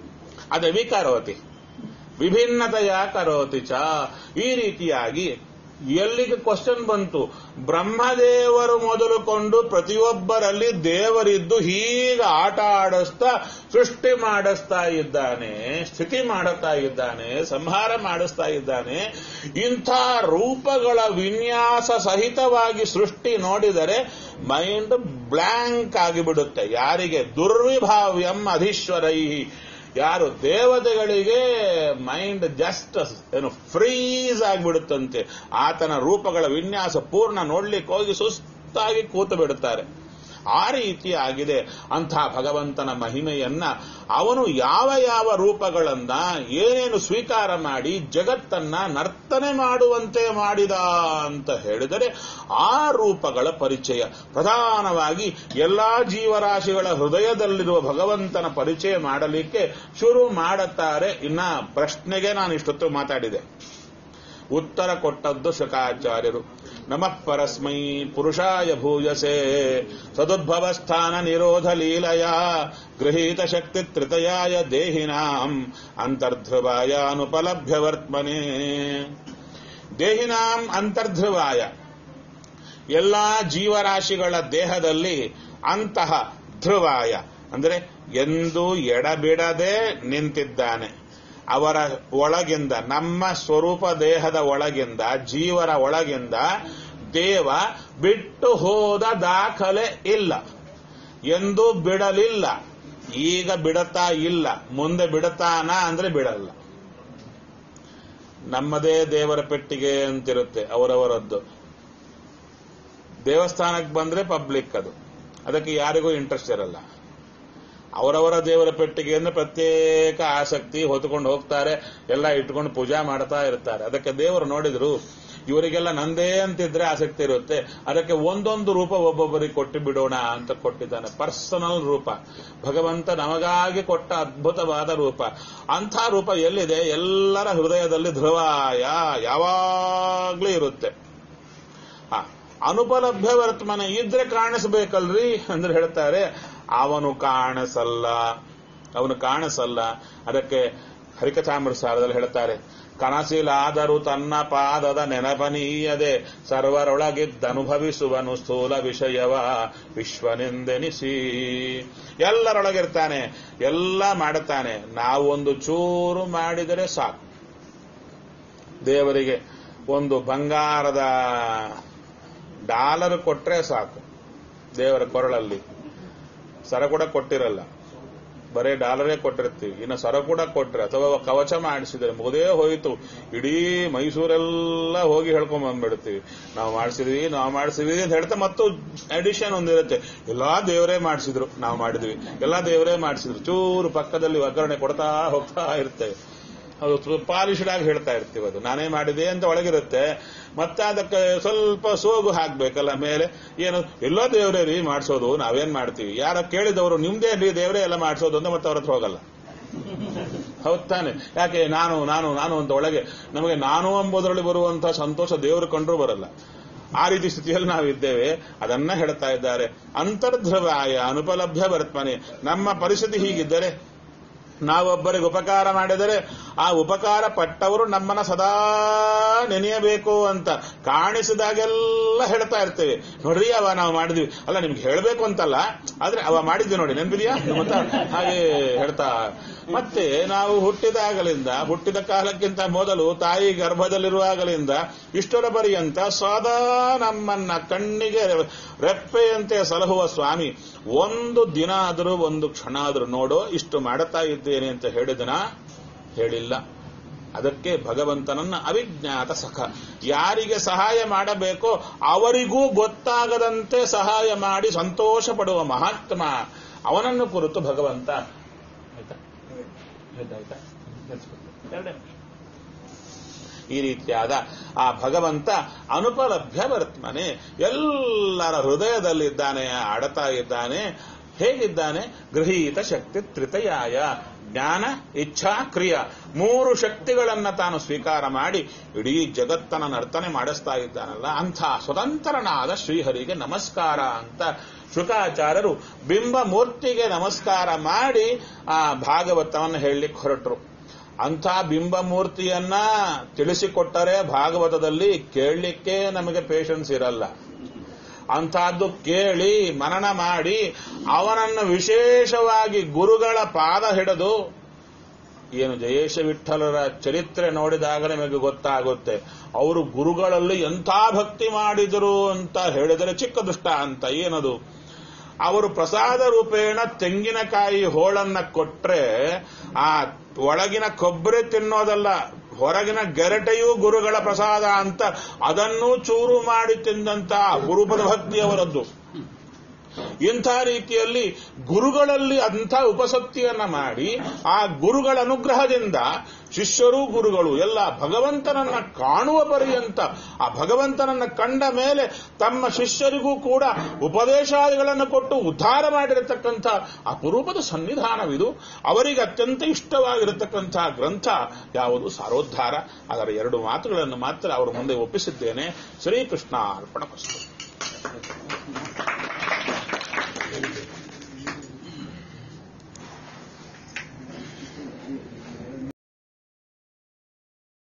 ಅದೇ ವಿಕರೋತಿ ವಿಭಿನ್ನತೆಯ ಕರೋತಿ ಚ ಈ ರೀತಿಯಾಗಿ ಎಲ್ಲಿಗೆ ಕ್ವಶನ್ ಬಂತು ಬ್ರಹ್ಮದೇವರು ಮೊದಲುಕೊಂಡು ಪ್ರತಿಯೊಬ್ಬರಲ್ಲಿ ದೇವರಿದ್ದು ಹೀಗೆ ಆಟ ಆಡಿಸ್ತಾ ಸೃಷ್ಟಿ ಮಾಡಿಸ್ತಾ ಇದ್ದಾನೆ ಸ್ಥಿತಿ ಮಾಡುತ್ತಾ ಇದ್ದಾನೆ ಸಂಹಾರ ಮಾಡಿಸ್ತಾ ಇದ್ದಾನೆ ಇಂಥ ರೂಪಗಳ ವಿನ್ಯಾಸ ಸಹಿತವಾಗಿ ಸೃಷ್ಟಿ ನೋಡಿದರೆ ಮೈಂಡ್ ಬ್ಲ್ಯಾಂಕ್ ಆಗಿಬಿಡುತ್ತೆ ಯಾರಿಗೆ ದುರ್ವಿಭಾವ್ಯಂ ಅಧೀಶ್ವರೈ ಯಾರು ದೇವತೆಗಳಿಗೆ ಮೈಂಡ್ ಜಸ್ಟ್ ಏನು ಫ್ರೀಸ್ ಆಗಿಬಿಡುತ್ತಂತೆ ಆತನ ರೂಪಗಳ ವಿನ್ಯಾಸ ಪೂರ್ಣ ನೋಡ್ಲಿಕ್ಕೆ ಹೋಗಿ ಸುಸ್ತಾಗಿ ಕೂತು ಬಿಡುತ್ತಾರೆ ಆ ರೀತಿ ಆಗಿದೆ ಅಂಥ ಭಗವಂತನ ಮಹಿಮೆಯನ್ನ ಅವನು ಯಾವ ಯಾವ ರೂಪಗಳನ್ನ ಏನೇನು ಸ್ವೀಕಾರ ಮಾಡಿ ಜಗತ್ತನ್ನ ನರ್ತನೆ ಮಾಡುವಂತೆ ಮಾಡಿದ ಅಂತ ಹೇಳಿದರೆ ಆ ರೂಪಗಳ ಪರಿಚಯ ಪ್ರಧಾನವಾಗಿ ಎಲ್ಲಾ ಜೀವರಾಶಿಗಳ ಹೃದಯದಲ್ಲಿರುವ ಭಗವಂತನ ಪರಿಚಯ ಮಾಡಲಿಕ್ಕೆ ಶುರು ಮಾಡುತ್ತಾರೆ ಇನ್ನ ಪ್ರಶ್ನೆಗೆ ನಾನು ಇಷ್ಟೊತ್ತು ಮಾತಾಡಿದೆ ಉತ್ತರ ಕೊಟ್ಟದ್ದು ಶುಕಾಚಾರ್ಯರು ನಮಃ ಪರಸ್ಮೈ ಪುರುಷಾಯ ಭೂಯಸೆ ಸದುದ್ಭವ ಸ್ಥಾನ ನಿರೋಧ ಲೀಲಯ ಗೃಹೀತ ಶಕ್ತಿ ತ್ರಿತಯಾಯ ದೇಹಿನಾಂ ಅಂತರ್ಧ್ರುವಾಯ ಅನುಪಲಭ್ಯ ವರ್ತಮನೆ ದೇಹಿನಾಂ ಅಂತರ್ಧ್ರುವಾಯ ಎಲ್ಲಾ ಜೀವರಾಶಿಗಳ ದೇಹದಲ್ಲಿ ಅಂತಹ ಧ್ರುವಾಯ ಅಂದರೆ ಎಂದು ಎಡಬಿಡದೆ ನಿಂತಿದ್ದಾನೆ ಅವರ ಒಳಗಿಂದ ನಮ್ಮ ಸ್ವರೂಪ ದೇಹದ ಒಳಗಿಂದ ಜೀವರ ಒಳಗಿಂದ ದೇವ ಬಿಟ್ಟು ಹೋದ ದಾಖಲೆ ಇಲ್ಲ ಎಂದು ಬಿಡಲಿಲ್ಲ ಈಗ ಬಿಡತಾ ಇಲ್ಲ ಮುಂದೆ ಬಿಡತಾನ ಅಂದ್ರೆ ಬಿಡಲ್ಲ ನಮ್ಮದೇ ದೇವರ ಪೆಟ್ಟಿಗೆ ಅಂತಿರುತ್ತೆ ಅವರವರದ್ದು ದೇವಸ್ಥಾನಕ್ಕೆ ಬಂದ್ರೆ ಪಬ್ಲಿಕ್ ಅದು ಅದಕ್ಕೆ ಯಾರಿಗೂ ಇಂಟ್ರೆಸ್ಟ್ ಇರಲ್ಲ ಅವರವರ ದೇವರ ಪೆಟ್ಟಿಗೆ ಅಂದ್ರೆ ಪ್ರತ್ಯೇಕ ಆಸಕ್ತಿ ಹೊತ್ಕೊಂಡು ಹೋಗ್ತಾರೆ ಎಲ್ಲ ಇಟ್ಕೊಂಡು ಪೂಜಾ ಮಾಡ್ತಾ ಇರ್ತಾರೆ ಅದಕ್ಕೆ ದೇವರು ನೋಡಿದ್ರು ಇವರಿಗೆಲ್ಲ ನಂದೇ ಅಂತಿದ್ರೆ ಆಸಕ್ತಿ ಇರುತ್ತೆ ಅದಕ್ಕೆ ಒಂದೊಂದು ರೂಪ ಒಬ್ಬೊಬ್ಬರಿಗೆ ಕೊಟ್ಟು ಬಿಡೋಣ ಅಂತ ಕೊಟ್ಟಿದ್ದಾನೆ ಪರ್ಸನಲ್ ರೂಪ ಭಗವಂತ ನಮಗಾಗಿ ಕೊಟ್ಟ ಅದ್ಭುತವಾದ ರೂಪ ಅಂಥ ರೂಪ ಎಲ್ಲಿದೆ ಎಲ್ಲರ ಹೃದಯದಲ್ಲಿ ಧ್ರುವಾಯ ಯಾವಾಗ್ಲೂ ಇರುತ್ತೆ ಆ, ಅನುಪಲಭ್ಯ ವರ್ತಮಾನ ಇದ್ರೆ ಕಾಣಿಸ್ಬೇಕಲ್ರಿ ಅಂದ್ರೆ ಹೇಳ್ತಾರೆ ಅವನು ಕಾಣಿಸಲ್ಲ ಅವನು ಕಾಣಿಸಲ್ಲ ಅದಕ್ಕೆ ಹರಿಕಥಾಮೃತ ಸಾರದಲ್ಲಿ ಹೇಳ್ತಾರೆ ಕನಸಿಲಾದರೂ ತನ್ನ ಪಾದದ ನೆನಪನೀಯದೆ ಸರ್ವರೊಳಗಿದ್ದನುಭವಿಸುವನು ಸ್ಥೂಲ ವಿಷಯವ ವಿಶ್ವನೆಂದೆನಿಸಿ ಎಲ್ಲರೊಳಗಿರ್ತಾನೆ ಎಲ್ಲ ಮಾಡುತ್ತಾನೆ ನಾವು ಒಂದು ಚೂರು ಮಾಡಿದರೆ ಸಾಕು ದೇವರಿಗೆ ಒಂದು ಬಂಗಾರದ ಡಾಲರ್ ಕೊಟ್ರೆ ಸಾಕು ದೇವರ ಕೊರಳಲ್ಲಿ ಸರ ಕೂಡ ಕೊಟ್ಟಿರಲ್ಲ ಬರೇ ಡಾಲರೇ ಕೊಟ್ಟಿರ್ತೀವಿ ಇನ್ನು ಸರ ಕೂಡ ಕೊಟ್ರೆ ಅಥವಾ ಕವಚ ಮಾಡಿಸಿದ್ರೆ ಮುಗದೇ ಹೋಯಿತು ಇಡೀ ಮೈಸೂರೆಲ್ಲ ಹೋಗಿ ಹೇಳ್ಕೊಂಡ್ ಬಂದ್ಬಿಡ್ತೀವಿ ನಾವು ಮಾಡಿಸಿದ್ವಿ ನಾವು ಮಾಡಿಸಿದ್ವಿ ಅಂತ ಹೇಳ್ತಾ ಮತ್ತು ಅಡಿಷನ್ ಒಂದಿರುತ್ತೆ ಎಲ್ಲಾ ದೇವರೇ ಮಾಡಿಸಿದ್ರು ನಾವು ಮಾಡಿದ್ವಿ ಎಲ್ಲಾ ದೇವರೇ ಮಾಡಿಸಿದ್ರು ಚೂರು ಪಕ್ಕದಲ್ಲಿ ಒಗ್ಗರಣೆ ಕೊಡ್ತಾ ಹೋಗ್ತಾ ಇರ್ತೇವೆ ಅದು ಪಾಲಿಶ್ಡ್ ಆಗಿ ಹೇಳ್ತಾ ಇರ್ತೀವಿ ಅದು ನಾನೇ ಮಾಡಿದೆ ಅಂತ ಒಳಗಿರುತ್ತೆ ಮತ್ತೆ ಅದಕ್ಕೆ ಸ್ವಲ್ಪ ಸೋಗು ಹಾಕ್ಬೇಕಲ್ಲ ಮೇಲೆ ಏನು ಎಲ್ಲೋ ದೇವರೇ ರೀ ಮಾಡಿಸೋದು ನಾವೇನ್ ಮಾಡ್ತೀವಿ ಯಾರ ಕೇಳಿದವರು ನಿಮ್ದೇ ರೀ ದೇವರೇ ಎಲ್ಲ ಮಾಡಿಸೋದು ಅಂತ ಮತ್ತೆ ಅವ್ರ ಹತ್ರ ಹೋಗಲ್ಲ ಹೌದ್ ತಾನೆ ಯಾಕೆ ನಾನು ನಾನು ನಾನು ಅಂತ ಒಳಗೆ ನಮಗೆ ನಾನು ಎಂಬುದರಲ್ಲಿ ಬರುವಂತಹ ಸಂತೋಷ ದೇವರು ಕಂಡ್ರೂ ಬರಲ್ಲ ಆ ರೀತಿ ಸ್ಥಿತಿಯಲ್ಲಿ ನಾವಿದ್ದೇವೆ ಅದನ್ನ ಹೇಳ್ತಾ ಇದ್ದಾರೆ ಅಂತರ್ಧ್ರವಾಯ ಅನುಪಲಭ್ಯ ವರ್ತಮನೆ ನಮ್ಮ ಪರಿಸ್ಥಿತಿ ಹೀಗಿದ್ದರೆ ನಾವೊಬ್ಬರಿಗೆ ಉಪಕಾರ ಮಾಡಿದರೆ ಆ ಉಪಕಾರ ಪಟ್ಟವರು ನಮ್ಮನ್ನ ಸದಾ ನೆನೆಯಬೇಕು ಅಂತ ಕಾಣಿಸಿದಾಗೆಲ್ಲ ಹೇಳ್ತಾ ಇರ್ತೇವೆ ನೋಡ್ರಿ ಅವ ನಾವು ಮಾಡಿದ್ವಿ ಅಲ್ಲ ನಿಮ್ಗೆ ಹೇಳಬೇಕು ಅಂತಲ್ಲ ಆದ್ರೆ ಅವ ಮಾಡಿದ್ವಿ ನೋಡಿ ನೆನ್ಪಿದ್ಯಾ ಅಂತ ಹಾಗೆ ಹೇಳ್ತಾ ಮತ್ತೆ ನಾವು ಹುಟ್ಟಿದಾಗಲಿಂದ ಹುಟ್ಟಿದ ಕಾಲಕ್ಕಿಂತ ಮೊದಲು ತಾಯಿ ಗರ್ಭದಲ್ಲಿರುವಾಗಲಿಂದ ಇಷ್ಟರ ಪರ್ಯಂತ ಸದಾ ನಮ್ಮನ್ನ ಕಣ್ಣಿಗೆ ರೆಪ್ಪೆಯಂತೆ ಸಲಹುವ ಸ್ವಾಮಿ ಒಂದು ದಿನ ಆದರೂ ಒಂದು ಕ್ಷಣ ಆದರೂ ನೋಡೋ ಇಷ್ಟು ಮಾಡುತ್ತಾ ಇದ್ದೇನೆ ಅಂತ ಹೇಳಿದನ ಹೇಳಿಲ್ಲ ಅದಕ್ಕೆ ಭಗವಂತನನ್ನ ಅವಿಜ್ಞಾತ ಸಖ ಯಾರಿಗೆ ಸಹಾಯ ಮಾಡಬೇಕೋ ಅವರಿಗೂ ಗೊತ್ತಾಗದಂತೆ ಸಹಾಯ ಮಾಡಿ ಸಂತೋಷ ಪಡುವ ಮಹಾತ್ಮ ಅವನನ್ನು ಕುರಿತು ಭಗವಂತ ಆಯ್ತಾ ಆಯ್ತಾ ಎರಡೇ ನಿಮಿಷ. ಈ ರೀತಿಯಾದ ಆ ಭಗವಂತ ಅನುಪಲಭ್ಯ ವರ್ತಮನೆ ಎಲ್ಲರ ಹೃದಯದಲ್ಲಿದ್ದಾನೆ ಆಡತಾ ಇದ್ದಾನೆ ಹೇಗಿದ್ದಾನೆ ಗೃಹೀತ ಶಕ್ತಿ ತ್ರಿತಯಾಯ ಜ್ಞಾನ ಇಚ್ಛಾ ಕ್ರಿಯಾ ಮೂರು ಶಕ್ತಿಗಳನ್ನ ತಾನು ಸ್ವೀಕಾರ ಮಾಡಿ ಇಡೀ ಜಗತ್ತನ ನರ್ತನೆ ಮಾಡಿಸ್ತಾ ಇದ್ದಾನಲ್ಲ ಅಂಥ ಸ್ವತಂತ್ರನಾದ ಶ್ರೀಹರಿಗೆ ನಮಸ್ಕಾರ ಅಂತ ಶುಕಾಚಾರ್ಯರು ಬಿಂಬ ಮೂರ್ತಿಗೆ ನಮಸ್ಕಾರ ಮಾಡಿ ಆ ಭಾಗವತವನ್ನು ಹೇಳಲಿಕ್ಕೆ ಹೊರಟರು ಅಂಥ ಬಿಂಬಮೂರ್ತಿಯನ್ನ ತಿಳಿಸಿಕೊಟ್ಟರೆ ಭಾಗವತದಲ್ಲಿ ಕೇಳಲಿಕ್ಕೆ ನಮಗೆ ಪೇಷನ್ಸ್ ಇರಲ್ಲ ಅಂಥದ್ದು ಕೇಳಿ ಮನನ ಮಾಡಿ ಅವನನ್ನು ವಿಶೇಷವಾಗಿ ಗುರುಗಳ ಪಾದ ಹಿಡಿದು ಏನು ಜಯೇಶ ವಿಠಲರ ಚರಿತ್ರೆ ನೋಡಿದಾಗ ನಿಮಗೆ ಗೊತ್ತಾಗುತ್ತೆ ಅವರು ಗುರುಗಳಲ್ಲಿ ಎಂಥ ಭಕ್ತಿ ಮಾಡಿದರು ಅಂತ ಹೇಳಿದರೆ ಚಿಕ್ಕ ದುಷ್ಟ ಅಂತ ಏನದು ಅವರು ಪ್ರಸಾದ ರೂಪೇಣ ತೆಂಗಿನಕಾಯಿ ಹೋಳನ್ನ ಕೊಟ್ರೆ ಆ ಒಳಗಿನ ಕೊಬ್ಬರಿ ತಿನ್ನೋದಲ್ಲ ಹೊರಗಿನ ಗೆರಟೆಯೂ ಗುರುಗಳ ಪ್ರಸಾದ ಅಂತ ಅದನ್ನೂ ಚೂರು ಮಾಡಿ ತಿಂದಂತ ಅಪರೂಪದ ಭಕ್ತಿಯವರದ್ದು ಇಂಥ ರೀತಿಯಲ್ಲಿ ಗುರುಗಳಲ್ಲಿ ಅಂಥ ಉಪಸಕ್ತಿಯನ್ನ ಮಾಡಿ ಆ ಗುರುಗಳ ಅನುಗ್ರಹದಿಂದ ಶಿಷ್ಯರು ಗುರುಗಳು ಎಲ್ಲ ಭಗವಂತನನ್ನ ಕಾಣುವ ಪರ್ಯಂತ ಆ ಭಗವಂತನನ್ನ ಕಂಡ ಮೇಲೆ ತಮ್ಮ ಶಿಷ್ಯರಿಗೂ ಕೂಡ ಉಪದೇಶಾದಿಗಳನ್ನು ಕೊಟ್ಟು ಉದ್ಧಾರ ಮಾಡಿರತಕ್ಕಂಥ ಅಪರೂಪದ ಸನ್ನಿಧಾನವಿದು ಅವರಿಗೆ ಅತ್ಯಂತ ಇಷ್ಟವಾಗಿರತಕ್ಕಂಥ ಗ್ರಂಥ ಯಾವುದು ಸಾರೋದ್ಧಾರ ಅದರ ಎರಡು ಮಾತುಗಳನ್ನು ಮಾತ್ರ ಅವರ ಮುಂದೆ ಒಪ್ಪಿಸಿದ್ದೇನೆ ಶ್ರೀಕೃಷ್ಣ ಅರ್ಪಣ